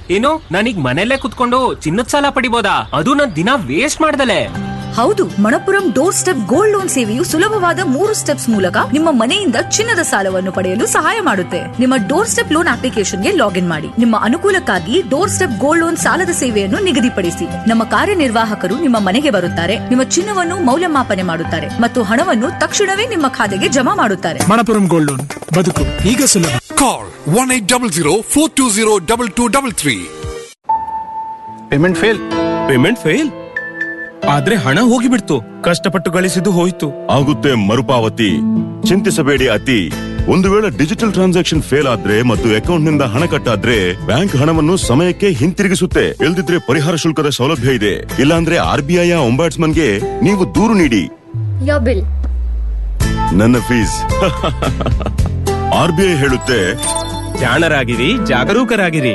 ಏನು ನಾನೀಗ ಮನೆಯಲ್ಲೇ ಕುತ್ಕೊಂಡು ಚಿನ್ನದ ಸಾಲ ಪಡಿಬೋದಾ ಅದು ನಾನ್ ದಿನ ವೇಸ್ಟ್ ಮಾಡ್ದಲೆ ಹೌದು Manappuram doorstep gold loan ಸೇವೆಯು ಸುಲಭವಾದ ಮೂರು ಸ್ಟೆಪ್ಸ್ ಮೂಲಕ ನಿಮ್ಮ ಮನೆಯಿಂದ ಚಿನ್ನದ ಸಾಲವನ್ನು ಪಡೆಯಲು ಸಹಾಯ ಮಾಡುತ್ತೆ ನಿಮ್ಮ ಡೋರ್ ಸ್ಟೆಪ್ ಲೋನ್ ಅಪ್ಲಿಕೇಶನ್ಗೆ ಲಾಗಿನ್ ಮಾಡಿ ನಿಮ್ಮ ಅನುಕೂಲಕ್ಕಾಗಿ ಡೋರ್ ಸ್ಟೆಪ್ ಗೋಲ್ಡ್ ಲೋನ್ ಸಾಲದ ಸೇವೆಯನ್ನು ನಿಗದಿಪಡಿಸಿ ನಮ್ಮ ಕಾರ್ಯನಿರ್ವಾಹಕರು ನಿಮ್ಮ ಮನೆಗೆ ಬರುತ್ತಾರೆ ನಿಮ್ಮ ಚಿನ್ನವನ್ನು ಮೌಲ್ಯಮಾಪನೆ ಮಾಡುತ್ತಾರೆ ಮತ್ತು ಹಣವನ್ನು ತಕ್ಷಣವೇ ನಿಮ್ಮ ಖಾತೆಗೆ ಜಮಾ ಮಾಡುತ್ತಾರೆ ಮಣಪುರಂ ಗೋಲ್ಡ್ ಲೋನ್ ಬದುಕು ಈಗ ಸುಲಭ Call 1800 payment fail payment fail ಆದ್ರೆ ಹಣ ಹೋಗಿಬಿಡ್ತು ಕಷ್ಟಪಟ್ಟು ಗಳಿಸಿದ್ದು ಹೋಯ್ತು ಆಗುತ್ತೆ ಮರುಪಾವತಿ ಚಿಂತಿಸಬೇಡಿ ಅತಿ ಒಂದು ವೇಳೆ ಡಿಜಿಟಲ್ ಟ್ರಾನ್ಸಾಕ್ಷನ್ ಫೇಲ್ ಆದ್ರೆ ಮತ್ತು ಅಕೌಂಟ್ ನಿಂದ ಹಣ ಕಟ್ಟಾದ್ರೆ ಬ್ಯಾಂಕ್ ಹಣವನ್ನು ಸಮಯಕ್ಕೆ ಹಿಂತಿರುಗಿಸುತ್ತೆ ಇಲ್ದಿದ್ರೆ ಪರಿಹಾರ ಶುಲ್ಕದ ಸೌಲಭ್ಯ ಇದೆ ಇಲ್ಲಾಂದ್ರೆ ಆರ್ ಬಿ ಐ ಗೆ ನೀವು ದೂರು ನೀಡಿ Your bill. ನನ್ನ ಫೀಸ್ ಆರ್ ಬಿ ಐ ಹೇಳುತ್ತೆ ಜಾಣರಾಗಿರಿ ಜಾಗರೂಕರಾಗಿರಿ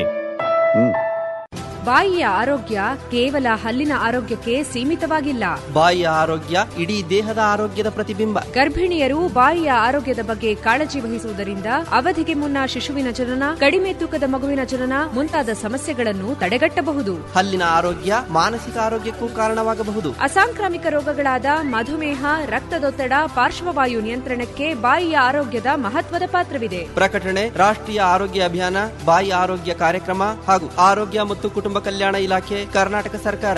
ಬಾಯಿಯ ಆರೋಗ್ಯ ಕೇವಲ ಹಲ್ಲಿನ ಆರೋಗ್ಯಕ್ಕೆ ಸೀಮಿತವಾಗಿಲ್ಲ ಬಾಯಿಯ ಆರೋಗ್ಯ ಇಡೀ ದೇಹದ ಆರೋಗ್ಯದ ಪ್ರತಿಬಿಂಬ ಗರ್ಭಿಣಿಯರು ಬಾಯಿಯ ಆರೋಗ್ಯದ ಬಗ್ಗೆ ಕಾಳಜಿ ವಹಿಸುವುದರಿಂದ ಅವಧಿಗೆ ಮುನ್ನ ಶಿಶುವಿನ ಜನನ ಕಡಿಮೆ ತೂಕದ ಮಗುವಿನ ಜನನ ಮುಂತಾದ ಸಮಸ್ಯೆಗಳನ್ನು ತಡೆಗಟ್ಟಬಹುದು ಹಲ್ಲಿನ ಆರೋಗ್ಯ ಮಾನಸಿಕ ಆರೋಗ್ಯಕ್ಕೂ ಕಾರಣವಾಗಬಹುದು ಅಸಾಂಕ್ರಾಮಿಕ ರೋಗಗಳಾದ ಮಧುಮೇಹ ರಕ್ತದೊತ್ತಡ ಪಾರ್ಶ್ವವಾಯು ನಿಯಂತ್ರಣಕ್ಕೆ ಬಾಯಿಯ ಆರೋಗ್ಯದ ಮಹತ್ವದ ಪಾತ್ರವಿದೆ ಪ್ರಕಟಣೆ ರಾಷ್ಟ್ರೀಯ ಆರೋಗ್ಯ ಅಭಿಯಾನ ಬಾಯಿ ಆರೋಗ್ಯ ಕಾರ್ಯಕ್ರಮ ಹಾಗೂ ಆರೋಗ್ಯ ಮತ್ತು ಕುಟುಂಬ ಕಲ್ಯಾಣ ಇಲಾಖೆ ಕರ್ನಾಟಕ ಸರ್ಕಾರ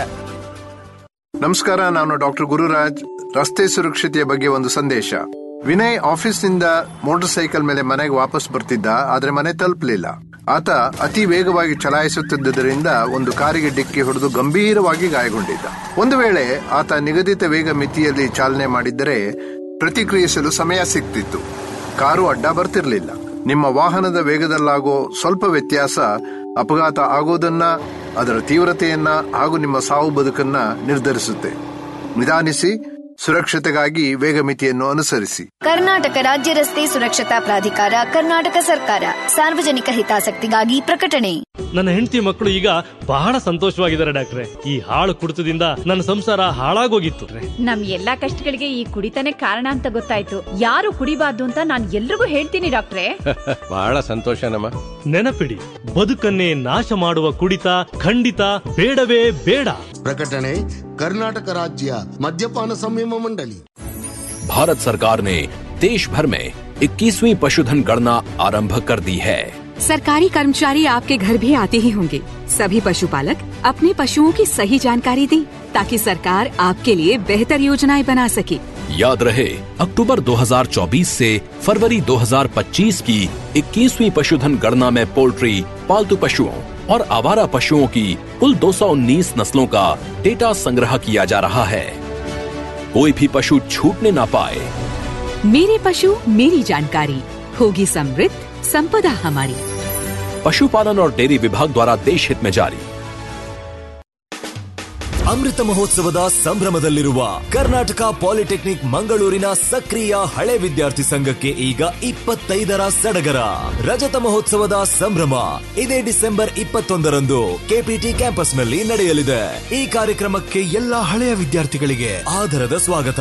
ನಮಸ್ಕಾರ ನಾನು ಡಾಕ್ಟರ್ ಗುರುರಾಜ್ ರಸ್ತೆ ಸುರಕ್ಷತೆಯ ಬಗ್ಗೆ ಒಂದು ಸಂದೇಶ ವಿನಯ್ ಆಫೀಸ್ನಿಂದ ಮೋಟಾರ್ ಸೈಕಲ್ ಮೇಲೆ ಮನೆಗೆ ವಾಪಸ್ ಬರ್ತಿದ್ದ ಆದ್ರೆ ಮನೆ ತಲುಪಲಿಲ್ಲ ಆತ ಅತಿ ವೇಗವಾಗಿ ಚಲಾಯಿಸುತ್ತಿದ್ದರಿಂದ ಒಂದು ಕಾರಿಗೆ ಡಿಕ್ಕಿ ಹೊಡೆದು ಗಂಭೀರವಾಗಿ ಗಾಯಗೊಂಡಿದ್ದ ಒಂದು ವೇಳೆ ಆತ ನಿಗದಿತ ವೇಗ ಮಿತಿಯಲ್ಲಿ ಚಾಲನೆ ಮಾಡಿದ್ದರೆ ಪ್ರತಿಕ್ರಿಯಿಸಲು ಸಮಯ ಸಿಗ್ತಿತ್ತು ಕಾರು ಅಡ್ಡ ಬರ್ತಿರ್ಲಿಲ್ಲ ನಿಮ್ಮ ವಾಹನದ ವೇಗದಲ್ಲಾಗೋ ಸ್ವಲ್ಪ ವ್ಯತ್ಯಾಸ ಅಪಘಾತ ಆಗೋದನ್ನ ಅದರ ತೀವ್ರತೆಯನ್ನ ಹಾಗೂ ನಿಮ್ಮ ಸಾವು ಬದುಕನ್ನ ನಿರ್ಧರಿಸುತ್ತೆ ನಿಧಾನಿಸಿ ಸುರಕ್ಷತೆಗಾಗಿ ವೇಗ ಮಿತಿಯನ್ನು ಅನುಸರಿಸಿ ಕರ್ನಾಟಕ ರಾಜ್ಯ ರಸ್ತೆ ಸುರಕ್ಷತಾ ಪ್ರಾಧಿಕಾರ ಕರ್ನಾಟಕ ಸರ್ಕಾರ ಸಾರ್ವಜನಿಕ ಹಿತಾಸಕ್ತಿಗಾಗಿ ಪ್ರಕಟಣೆ ನನ್ನ ಹೆಂಡತಿ ಮಕ್ಕಳು ಈಗ ಬಹಳ ಸಂತೋಷವಾಗಿದ್ದಾರೆ ಡಾಕ್ಟ್ರೆ ಈ ಹಾಳು ಕುಡಿತದಿಂದ ನನ್ನ ಸಂಸಾರ ಹಾಳಾಗೋಗಿತ್ತು ನಮ್ ಎಲ್ಲಾ ಕಷ್ಟಗಳಿಗೆ ಈ ಕುಡಿತಾನೆ ಕಾರಣ ಅಂತ ಗೊತ್ತಾಯ್ತು ಯಾರು ಕುಡಿಬಾರ್ದು ಅಂತ ನಾನ್ ಎಲ್ರಿಗೂ ಹೇಳ್ತೀನಿ ಡಾಕ್ಟ್ರೆ ಬಹಳ ಸಂತೋಷ ನಮ್ಮ ನೆನಪಿಡಿ ಬದುಕನ್ನೇ ನಾಶ ಮಾಡುವ ಕುಡಿತ ಖಂಡಿತ ಬೇಡವೇ ಬೇಡ ಪ್ರಕಟಣೆ ಕರ್ನಾಟಕ ರಾಜ್ಯ ಮದ್ಯಪಾನ ಸಂಯಮ ಮಂಡಳಿ भारत सरकार ने देश भर में 21वीं पशुधन गणना आरंभ कर दी है सरकारी कर्मचारी आपके घर भी आते ही होंगे सभी पशुपालक अपने पशुओं की सही जानकारी दें ताकि सरकार आपके लिए बेहतर योजनाएं बना सके याद रहे अक्टूबर 2024 से फरवरी 2025 की 21वीं पशुधन गणना में पोल्ट्री पालतू पशुओं और आवारा पशुओं की कुल 219 नस्लों का डेटा संग्रह किया जा रहा है कोई भी पशु छूटने ना पाए मेरे पशु मेरी जानकारी होगी समृद्ध संपदा हमारी पशुपालन और डेयरी विभाग द्वारा देश हित में जारी ಅಮೃತ ಮಹೋತ್ಸವದ ಸಂಭ್ರಮದಲ್ಲಿರುವ ಕರ್ನಾಟಕ ಪಾಲಿಟೆಕ್ನಿಕ್ ಮಂಗಳೂರಿನ ಸಕ್ರಿಯ ಹಳೆ ವಿದ್ಯಾರ್ಥಿ ಸಂಘಕ್ಕೆ ಈಗ ಇಪ್ಪತ್ತೈದರ ಸಡಗರ ರಜತ ಮಹೋತ್ಸವದ ಸಂಭ್ರಮ ಇದೇ ಡಿಸೆಂಬರ್ ಇಪ್ಪತ್ತೊಂದರಂದು ಕೆಪಿಟಿ ಕ್ಯಾಂಪಸ್ನಲ್ಲಿ ನಡೆಯಲಿದೆ ಈ ಕಾರ್ಯಕ್ರಮಕ್ಕೆ ಎಲ್ಲಾ ಹಳೆಯ ವಿದ್ಯಾರ್ಥಿಗಳಿಗೆ ಆದರದ ಸ್ವಾಗತ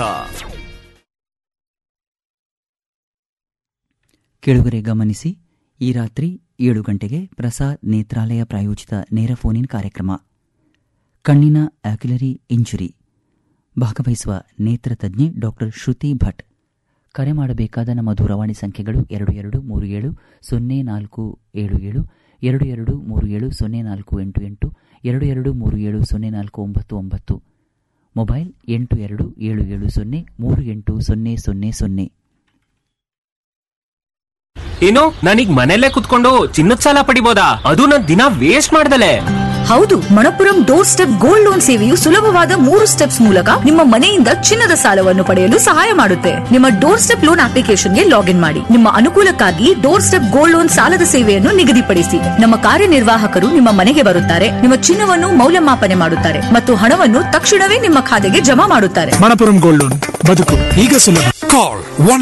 ಕೆಳಗರೆ ಗಮನಿಸಿ ಈ ರಾತ್ರಿ ಏಳು ಗಂಟೆಗೆ ಪ್ರಸಾದ್ ನೇತ್ರಾಲಯ ಪ್ರಾಯೋಜಿತ ನೇರ ಫೋನಿನ್ ಕಾರ್ಯಕ್ರಮ ಕಣ್ಣಿನ ಆಕ್ಯುಲರಿ ಇಂಜುರಿ ಭಾಗವಹಿಸುವ ನೇತ್ರ ತಜ್ಞೆ ಡಾಕ್ಟರ್ ಶ್ರುತಿ ಭಟ್ ಕರೆ ಮಾಡಬೇಕಾದ ನಮ್ಮ ದೂರವಾಣಿ ಸಂಖ್ಯೆಗಳು ಎರಡು ಎರಡು ಮೂರು ಏಳು ಸೊನ್ನೆ ನಾಲ್ಕು ಏಳು ಏಳು ಎರಡು ಎರಡು ಮೂರು ಏಳು ಸೊನ್ನೆ ನಾಲ್ಕು ಎಂಟು ಎಂಟು ಎರಡು ಎರಡು ಮೂರು ಏಳು ಸೊನ್ನೆ ನಾಲ್ಕು ಒಂಬತ್ತು ಒಂಬತ್ತು ಮೊಬೈಲ್ ಎಂಟು ಎರಡು ಏಳು ಏಳು ಸೊನ್ನೆ ಮೂರು ಎಂಟು ಸೊನ್ನೆ ಸೊನ್ನೆ ಸೊನ್ನೆ ಏನು ನಾನೀಗ ಮನೆಯಲ್ಲೇ ಕುತ್ಕೊಂಡು ಚಿನ್ನದ ಸಾಲ ಪಡಿಬೋದಾ ಅದು ನಾನ್ ದಿನ ವೇಸ್ಟ್ ಮಾಡ್ದಲೆ ಹೌದು Manappuram doorstep gold loan ಸೇವೆಯು ಸುಲಭವಾದ ಮೂರು ಸ್ಟೆಪ್ಸ್ ಮೂಲಕ ನಿಮ್ಮ ಮನೆಯಿಂದ ಚಿನ್ನದ ಸಾಲವನ್ನು ಪಡೆಯಲು ಸಹಾಯ ಮಾಡುತ್ತೆ ನಿಮ್ಮ ಡೋರ್ ಸ್ಟೆಪ್ ಲೋನ್ ಅಪ್ಲಿಕೇಶನ್ಗೆ ಲಾಗಿನ್ ಮಾಡಿ ನಿಮ್ಮ ಅನುಕೂಲಕ್ಕಾಗಿ ಡೋರ್ ಸ್ಟೆಪ್ ಗೋಲ್ಡ್ ಲೋನ್ ಸಾಲದ ಸೇವೆಯನ್ನು ನಿಗದಿಪಡಿಸಿ ನಮ್ಮ ಕಾರ್ಯನಿರ್ವಾಹಕರು ನಿಮ್ಮ ಮನೆಗೆ ಬರುತ್ತಾರೆ ನಿಮ್ಮ ಚಿನ್ನವನ್ನು ಮೌಲ್ಯಮಾಪನೆ ಮಾಡುತ್ತಾರೆ ಮತ್ತು ಹಣವನ್ನು ತಕ್ಷಣವೇ ನಿಮ್ಮ ಖಾತೆಗೆ ಜಮಾ ಮಾಡುತ್ತಾರೆ ಮಣಪುರಂ ಗೋಲ್ಡ್ ಲೋನ್ ಬದುಕು ಈಗ ಸುಲಭ Call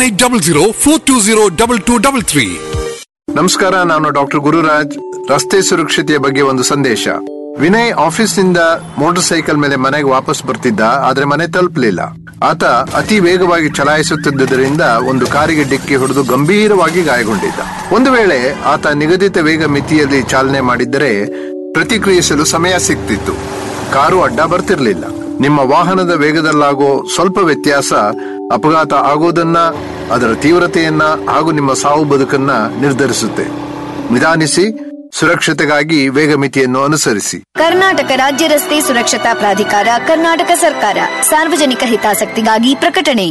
1800 ನಮಸ್ಕಾರ ನಾನು ಡಾಕ್ಟರ್ ಗುರುರಾಜ್ ರಸ್ತೆ ಸುರಕ್ಷತೆಯ ಬಗ್ಗೆ ಒಂದು ಸಂದೇಶ ವಿನಯ್ ಆಫೀಸ್ನಿಂದ ಮೋಟಾರ್ ಸೈಕಲ್ ಮೇಲೆ ಮನೆಗೆ ವಾಪಸ್ ಬರ್ತಿದ್ದ ಆದ್ರೆ ಮನೆ ತಲುಪಲಿಲ್ಲ ಆತ ಅತಿ ವೇಗವಾಗಿ ಚಲಾಯಿಸುತ್ತಿದ್ದರಿಂದ ಒಂದು ಕಾರಿಗೆ ಡಿಕ್ಕಿ ಹೊಡೆದು ಗಂಭೀರವಾಗಿ ಗಾಯಗೊಂಡಿದ್ದ ಒಂದು ವೇಳೆ ಆತ ನಿಗದಿತ ವೇಗ ಮಿತಿಯಲ್ಲಿ ಚಾಲನೆ ಮಾಡಿದ್ದರೆ ಪ್ರತಿಕ್ರಿಯಿಸಲು ಸಮಯ ಸಿಗ್ತಿತ್ತು ಕಾರು ಅಡ್ಡ ಬರ್ತಿರ್ಲಿಲ್ಲ ನಿಮ್ಮ ವಾಹನದ ವೇಗದಲ್ಲಾಗೋ ಸ್ವಲ್ಪ ವ್ಯತ್ಯಾಸ ಅಪಘಾತ ಆಗೋದನ್ನ ಅದರ ತೀವ್ರತೆಯನ್ನ ಹಾಗೂ ನಿಮ್ಮ ಸಾವು ಬದುಕನ್ನ ನಿರ್ಧರಿಸುತ್ತೆ ನಿಧಾನಿಸಿ ಸುರಕ್ಷತೆಗಾಗಿ ವೇಗ ಮಿತಿಯನ್ನು ಅನುಸರಿಸಿ ಕರ್ನಾಟಕ ರಾಜ್ಯ ರಸ್ತೆ ಸುರಕ್ಷತಾ ಪ್ರಾಧಿಕಾರ ಕರ್ನಾಟಕ ಸರ್ಕಾರ ಸಾರ್ವಜನಿಕ ಹಿತಾಸಕ್ತಿಗಾಗಿ ಪ್ರಕಟಣೆ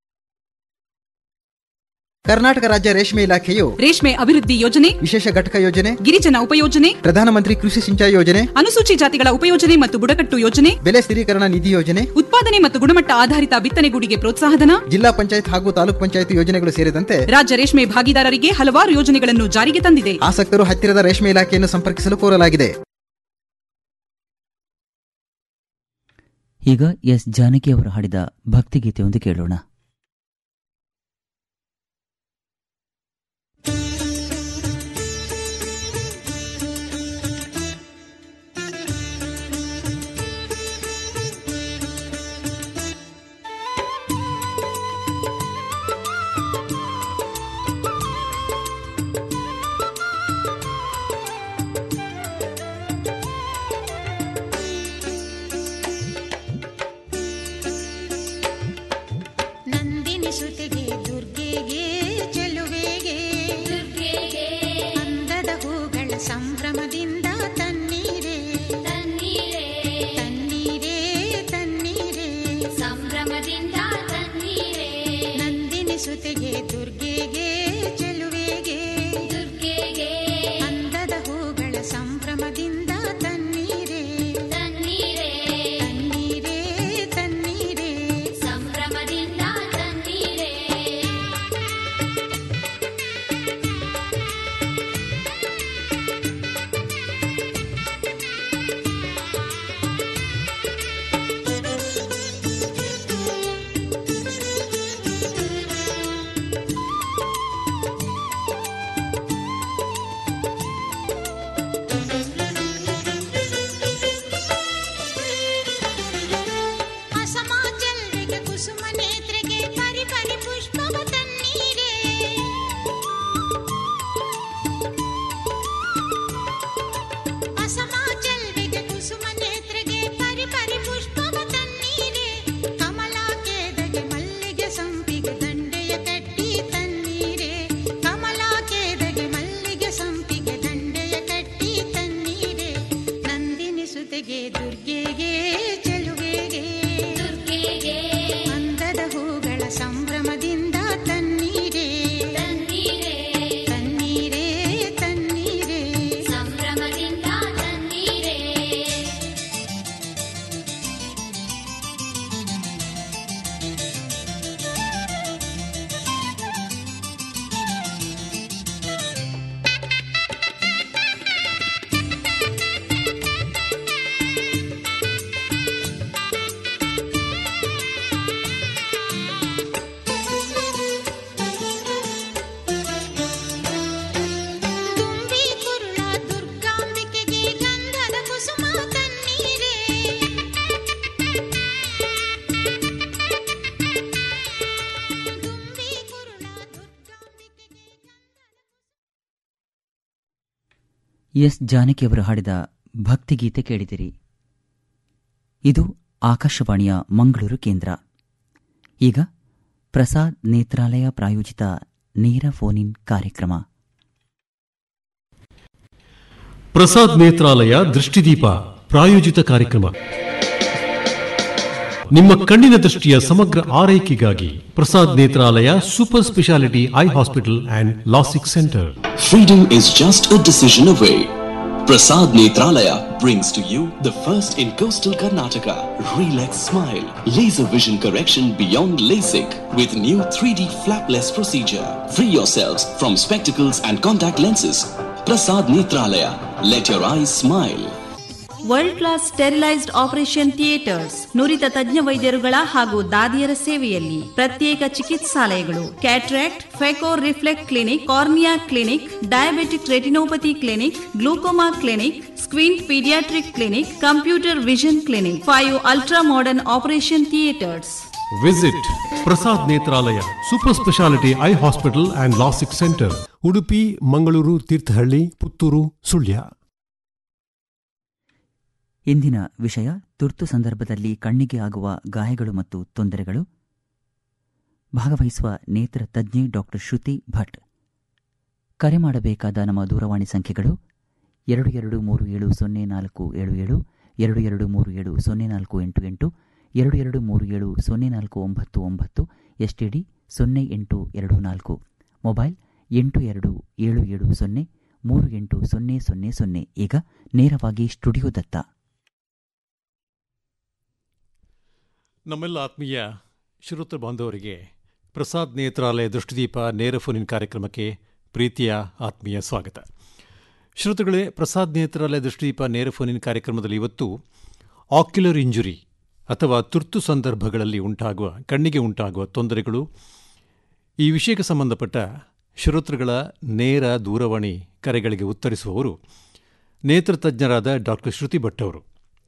ಕರ್ನಾಟಕ ರಾಜ್ಯ ರೇಷ್ಮೆ ಇಲಾಖೆಯು ರೇಷ್ಮೆ ಅಭಿವೃದ್ಧಿ ಯೋಜನೆ ವಿಶೇಷ ಘಟಕ ಯೋಜನೆ ಗಿರಿಜನ ಉಪಯೋಜನೆ ಪ್ರಧಾನಮಂತ್ರಿ ಕೃಷಿ ಸಿಂಚಾಯಿ ಯೋಜನೆ ಅನುಸೂಚಿ ಜಾತಿಗಳ ಉಪಯೋಜನೆ ಮತ್ತು ಬುಡಕಟ್ಟು ಯೋಜನೆ ಬೆಲೆ ಸ್ಥಿರೀಕರಣ ನಿಧಿ ಯೋಜನೆ ಉತ್ಪಾದನೆ ಮತ್ತು ಗುಣಮಟ್ಟ ಆಧಾರಿತ ಬಿತ್ತನೆಗೂಡಿಗೆ ಪ್ರೋತ್ಸಾಹಧನ ಜಿಲ್ಲಾ ಪಂಚಾಯತ್ ಹಾಗೂ ತಾಲೂಕ್ ಪಂಚಾಯತ್ ಯೋಜನೆಗಳು ಸೇರಿದಂತೆ ರಾಜ್ಯ ರೇಷ್ಮೆ ಭಾಗಿದಾರರಿಗೆ ಹಲವಾರು ಯೋಜನೆಗಳನ್ನು ಜಾರಿಗೆ ತಂದಿದೆ ಆಸಕ್ತರು ಹತ್ತಿರದ ರೇಷ್ಮೆ ಇಲಾಖೆಯನ್ನು ಸಂಪರ್ಕಿಸಲು ಕೋರಲಾಗಿದೆ ಈಗ ಎಸ್ ಜಾನಕಿ ಅವರು ಹಾಡಿದ ಭಕ್ತಿಗೀತೆಯೊಂದು ಕೇಳೋಣ ನಂದಿನಿ ಸುತೆಗೆ ದುರ್ಗೆಗೆ ಚೆಲುವೆಗೆ ಅಂದದ ಹೂಗಳ ಸಂಭ್ರಮದಿಂದ ತನ್ನೀರೇ ತನ್ನೀರೇ ತನ್ನೀರೇ ತನ್ನೀರೇ ಸಂಭ್ರಮದಿಂದ ತನ್ನೀರೇ ನಂದಿನಿ ಸುತೆಗೆ ದುರ್ಗೆಗೆ ಚೆಲುವೆಗೆ ದುರ್ಗೆಗೆ ಅಂದದ ಹೂಗಳ ಸಂಭ್ರಮದಿಂದ ತನ್ನೀರೇ ತನ್ನೀರೇ ತನ್ನೀರೇ ತನ್ನೀರೇ ಸಂಭ್ರಮದಿಂದ ತನ್ನೀರೇ ಅಸಮಾಚಲ್ವಿಗೆ ಕುಸುಮ ನೇತ್ರೆಗೆ ಪರಿ ಪರಿ ಪುಷ್ಪವ ತನ್ನೀರೇ ಅಸಮಾಚಲ್ವಿಗೆ ಕುಸುಮ ನೇತ್ರೆಗೆ ಪರಿ ಪರಿ ಪುಷ್ಪವ ತನ್ನೀರೇ ಕಮಲ ಕೇದಗೆ ಮಲ್ಲಿಗೆ ಸಂಪಿಗೆ ದಂಡೆಯ ಕಟ್ಟಿ ತನ್ನೀರೇ ಕಮಲ ಕೇದಗೆ ಮಲ್ಲಿಗೆ ಸಂಪಿಗೆ ದಂಡೆಯ ಕಟ್ಟಿ ತನ್ನೀರೇ ನಂದಿನಿ ಸುತೆಗೆ ದುರ್ಗೆಗೆ ಚೆಲುವೆಗೆ ದುರ್ಗೆಗೆ ಅಂದದ ಹೂಗಳ ಸಂಭ್ರಮದಿಂದ ತನ್ನೀರೇ ತನ್ನೀರೇ ತನ್ನೀರೇ ತನ್ನೀರೇ ಸಂಭ್ರಮದಿಂದ ತನ್ನೀರೇ ತುಂಬಿ ಕುರುಳ ದುರ್ಗಾಂಬಿಕೆಗೆ ಗಂಧದ ಕುಸುಮ ತನ್ನೀರೇ ಎಸ್ ಜಾನಕಿಯವರು ಹಾಡಿದ ಭಕ್ತಿಗೀತೆ ಕೇಳಿದಿರಿ ಇದು ಆಕಾಶವಾಣಿಯ ಮಂಗಳೂರು ಕೇಂದ್ರ ಈಗ ಪ್ರಸಾದ್ ನೇತ್ರಾಲಯ ಪ್ರಾಯೋಜಿತ ನೇರ ಫೋನ್ ಇನ್ ಕಾರ್ಯಕ್ರಮ ಪ್ರಸಾದ್ ನೇತ್ರಾಲಯ ದೃಷ್ಟಿದೀಪ ಪ್ರಾಯೋಜಿತ ಕಾರ್ಯಕ್ರಮ ನಿಮ್ಮ ಕಣ್ಣಿನ ದೃಷ್ಟಿಯ ಸಮಗ್ರ ಆರೈಕೆಗಾಗಿ Prasad Netralaya super speciality eye hospital and LASIK centre Freedom is just a decision away. Prasad Netralaya brings to you the first in coastal Karnataka Relax Smile Laser Vision Correction Beyond LASIK with new 3D flapless procedure. Free yourselves from spectacles and contact lenses. Prasad Netralaya. Let your eyes smile. World class sterilised operation theatres ನುರಿತ ತಜ್ಞ ವೈದ್ಯರುಗಳ ಹಾಗೂ ದಾದಿಯರ ಸೇವೆಯಲ್ಲಿ ಪ್ರತ್ಯೇಕ ಚಿಕಿತ್ಸಾಲಯಗಳು cataract phaco reflect clinic cornea clinic diabetic retinopathy clinic glaucoma clinic squint paediatric clinic computer vision clinic five ultra modern operation theatres visit Prasad Netralaya super speciality eye hospital and LASIK centre Udupi Mangaluru Thirthahalli Puttur Sullia ಇಂದಿನ ವಿಷಯ ತುರ್ತು ಸಂದರ್ಭದಲ್ಲಿ ಕಣ್ಣಿಗೆ ಆಗುವ ಗಾಯಗಳು ಮತ್ತು ತೊಂದರೆಗಳು ಭಾಗವಹಿಸುವ ನೇತ್ರ ತಜ್ಞೆ ಡಾಕ್ಟರ್ ಶ್ರುತಿ ಭಟ್ ಕರೆ ಮಾಡಬೇಕಾದ ನಮ್ಮ ದೂರವಾಣಿ ಸಂಖ್ಯೆಗಳು ಎರಡು ಎರಡು ಮೂರು ಏಳು ಸೊನ್ನೆ ನಾಲ್ಕು ಏಳು ಏಳು ಎರಡು ಎರಡು ಮೂರು ಏಳು ಸೊನ್ನೆ ನಾಲ್ಕು ಎಂಟು ಎಂಟು ಎರಡು ಎರಡು ಮೂರು ಏಳು ಸೊನ್ನೆ ನಾಲ್ಕು ಒಂಬತ್ತು ಒಂಬತ್ತು ಎಸ್ಟಿಡಿ ಸೊನ್ನೆ ಎಂಟು ಎರಡು ನಾಲ್ಕು ಮೊಬೈಲ್ ಎಂಟು ಎರಡು ಏಳು ಏಳು ಸೊನ್ನೆ ಮೂರು ಎಂಟು ಸೊನ್ನೆ ಸೊನ್ನೆ ಸೊನ್ನೆ ಈಗ ನೇರವಾಗಿ ಸ್ಟುಡಿಯೋದತ್ತ ನಮ್ಮೆಲ್ಲ ಆತ್ಮೀಯ ಶ್ರೋತೃ ಬಾಂಧವರಿಗೆ ಪ್ರಸಾದ್ ನೇತ್ರಾಲಯ ದೃಷ್ಟಿದೀಪ ನೇರ ಫೋನಿನ್ ಕಾರ್ಯಕ್ರಮಕ್ಕೆ ಪ್ರೀತಿಯ ಆತ್ಮೀಯ ಸ್ವಾಗತ ಶ್ರೋತೃಗಳೇ ಪ್ರಸಾದ್ ನೇತ್ರಾಲಯ ದೃಷ್ಟಿದೀಪ ನೇರ ಫೋನಿನ್ ಕಾರ್ಯಕ್ರಮದಲ್ಲಿ ಇವತ್ತು ಆಕ್ಯುಲರ್ ಇಂಜುರಿ ಅಥವಾ ತುರ್ತು ಸಂದರ್ಭಗಳಲ್ಲಿ ಉಂಟಾಗುವ ಕಣ್ಣಿಗೆ ಉಂಟಾಗುವ ತೊಂದರೆಗಳು ಈ ವಿಷಯಕ್ಕೆ ಸಂಬಂಧಪಟ್ಟ ಶ್ರೋತೃಗಳ ನೇರ ದೂರವಾಣಿ ಕರೆಗಳಿಗೆ ಉತ್ತರಿಸುವವರು ನೇತ್ರತಜ್ಞರಾದ ಡಾಕ್ಟರ್ ಶ್ರುತಿ ಭಟ್ ಅವರು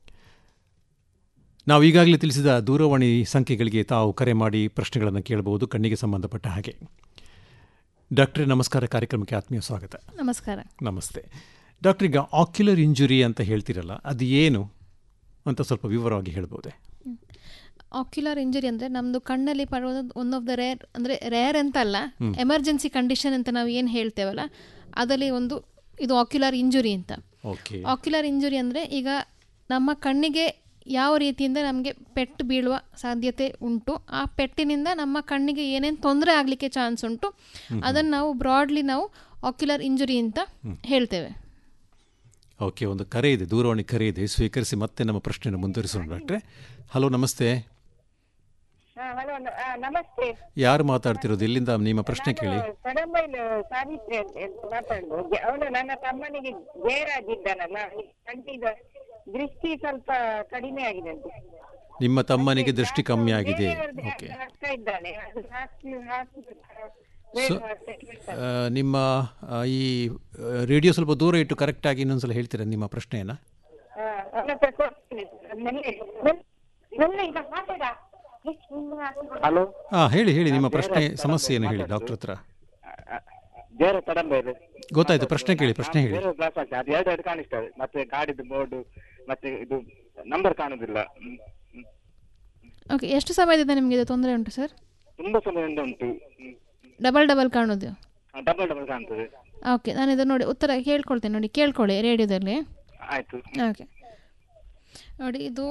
ನಾವು ಈಗಾಗಲೇ ತಿಳಿಸಿದ ದೂರವಾಣಿ ಸಂಖ್ಯೆಗಳಿಗೆ ತಾವು ಕರೆ ಮಾಡಿ ಪ್ರಶ್ನೆಗಳನ್ನು ಕೇಳಬಹುದು ಕಣ್ಣಿಗೆ ಸಂಬಂಧಪಟ್ಟ ಹಾಗೆ ಡಾಕ್ಟ್ರೇ ನಮಸ್ಕಾರ ಕಾರ್ಯಕ್ರಮಕ್ಕೆ ಆತ್ಮೀಯ ಸ್ವಾಗತ ನಮಸ್ಕಾರ ನಮಸ್ತೆ ಡಾಕ್ಟರ್ ಈಗ ಆಕ್ಯುಲರ್ ಇಂಜುರಿ ಅಂತ ಹೇಳ್ತಿರಲ್ಲ ಅದು ಏನು ಅಂತ ಸ್ವಲ್ಪ ವಿವರವಾಗಿ ಹೇಳ್ಬೋದೆ ಆಕ್ಯುಲರ್ ಇಂಜುರಿ ಅಂದರೆ ನಮ್ಮದು ಕಣ್ಣಲ್ಲಿ ಪಡೋದು ಒನ್ ಆಫ್ ದ ರೇರ್ ಅಂದರೆ ರೇರ್ ಅಂತ ಅಲ್ಲ ಹ್ಮ್. ಎಮರ್ಜೆನ್ಸಿ ಕಂಡೀಷನ್ ಅಂತ ನಾವು ಏನು ಹೇಳ್ತೇವಲ್ಲ ಅದರಲ್ಲಿ ಒಂದು ಇದು ಆಕ್ಯುಲರ್ ಇಂಜುರಿ ಅಂತ ಓಕೆ ಆಕ್ಯುಲರ್ ಇಂಜುರಿ ಅಂದರೆ ಈಗ ನಮ್ಮ ಕಣ್ಣಿಗೆ ಯಾವ ರೀತಿಯಿಂದ ನಮಗೆ ಪೆಟ್ಟು ಬೀಳುವ ಸಾಧ್ಯತೆ ಉಂಟು ಆ ಪೆಟ್ಟಿನಿಂದ ನಮ್ಮ ಕಣ್ಣಿಗೆ ಏನೇನು ತೊಂದರೆ ಆಗಲಿಕ್ಕೆ ಚಾನ್ಸ್ ಉಂಟು ಹ್ಮ್. ಅದನ್ನು ನಾವು ಬ್ರಾಡ್ಲಿ ನಾವು ಆಕ್ಯುಲರ್ ಇಂಜುರಿ ಅಂತ ಹೇಳ್ತೇವೆ ಓಕೆ ಒಂದು ಕರೆ ಇದೆ ದೂರವಾಣಿ ಕರೆ ಇದೆ ಸ್ವೀಕರಿಸಿ ಮತ್ತೆ ನಮ್ಮ ಪ್ರಶ್ನೆಯನ್ನು ಮುಂದುವರಿಸೋಣ ಡಾಕ್ಟ್ರೆ ಹಲೋ ನಮಸ್ತೆ ಹಲೋ ನಮಸ್ತೆ ಯಾರು ಮಾತಾಡ್ತಿರೋದು ಎಲ್ಲಿಂದ ನಿಮ್ಮ ಪ್ರಶ್ನೆ ಕೇಳಿ ಕಡಂಬೈಲು ಸಾವಿತ್ರಿ ಅಂತ ಅಂತ ಮಾತಾಡುದು ಅವನು ನನ್ನ ತಮ್ಮನಿಗೆ ಜಯರಾಜ್ ಇದ್ದಾನಲ್ಲ ಕಣ್ಣಿಗ ದೃಷ್ಟಿ ಸ್ವಲ್ಪ ಕಡಿಮೆ ಆಗಿದೆ ಅಂತ ನಿಮ್ಮ ತಮ್ಮನಿಗೆ ದೃಷ್ಟಿ ಕಮ್ಮಿ ಆಗಿದೆ ಓಕೆ ಆಗ್ತಾ ಇದ್ದಾನೆ ಅದು ಹಾಕಿ ಹಾಕಿ ಸೊ ಆ, ನಿಮ್ಮ ಆ, ಈ ಆ, ರೇಡಿಯೋ ಸ್ವಲ್ಪ ದೂರ ಇಟ್ಟು ಕರೆಕ್ಟಾಗಿ ಇನ್ನೊಂದ್ಸಲ ಹೇಳ್ತೀರಾ ನಿಮ್ಮ ಪ್ರಶ್ನೆಯನ್ನು ಅವನ ಹತ್ರ ಕೊಡ್ತೀನಿ ಮೊನ್ನೆ ಮೊನ್ನೆ ಈಗ ಮಾತಾಡ ಹಲೋ ಹಾಂ ಹೇಳಿ ಹೇಳಿ ನಿಮ್ಮ ಪ್ರಶ್ನೆ ಸಮಸ್ಯೆ ಏನು ಹೇಳಿ ಡಾಕ್ಟರ್ ಹತ್ರ ಬೇರೆ ಕಡಂಬೈಲು ಗೊತ್ತಾಯ್ತು ಪ್ರಶ್ನೆ ಕೇಳಿ ಪ್ರಶ್ನೆ ಹೇಳಿ ಬೇರೆ ಗ್ಲಾಸ್ ಹಾಕಿ ಅದು ಎರಡು ಎರಡು ಕಾಣಿಸ್ತದೆ ಮತ್ತೆ ಗಾಡಿದು ಬೋರ್ಡ್ ಮತ್ತೆ ಇದು ನಂಬರ್ ಕಾಣುದಿಲ್ಲ ಹ್ಮ್. ಓಕೆ ಎಷ್ಟು ಸಮಯದಿಂದ ನಿಮಗೆ ಇದು ತೊಂದರೆ ಉಂಟು ಸರ್ ತುಂಬಾ ಸಮಯದಿಂದ ಉಂಟು ಡಬಲ್ ಡಬಲ್ ಕಾಣೋದು ಡಬಲ್ ಡಬಲ್ ಕಾಣ್ತದೆ ಓಕೆ ನಾನು ಇದು ನೋಡಿ ಉತ್ತರ ಕೇಳ್ಕೊಳ್ತೇನೆ ನೋಡಿ ಕೇಳ್ಕೊಳ್ಳಿ ರೇಡಿಯೋದಲ್ಲಿ ಆಯ್ತು ಓಕೆ ನೋಡಿ ಇದು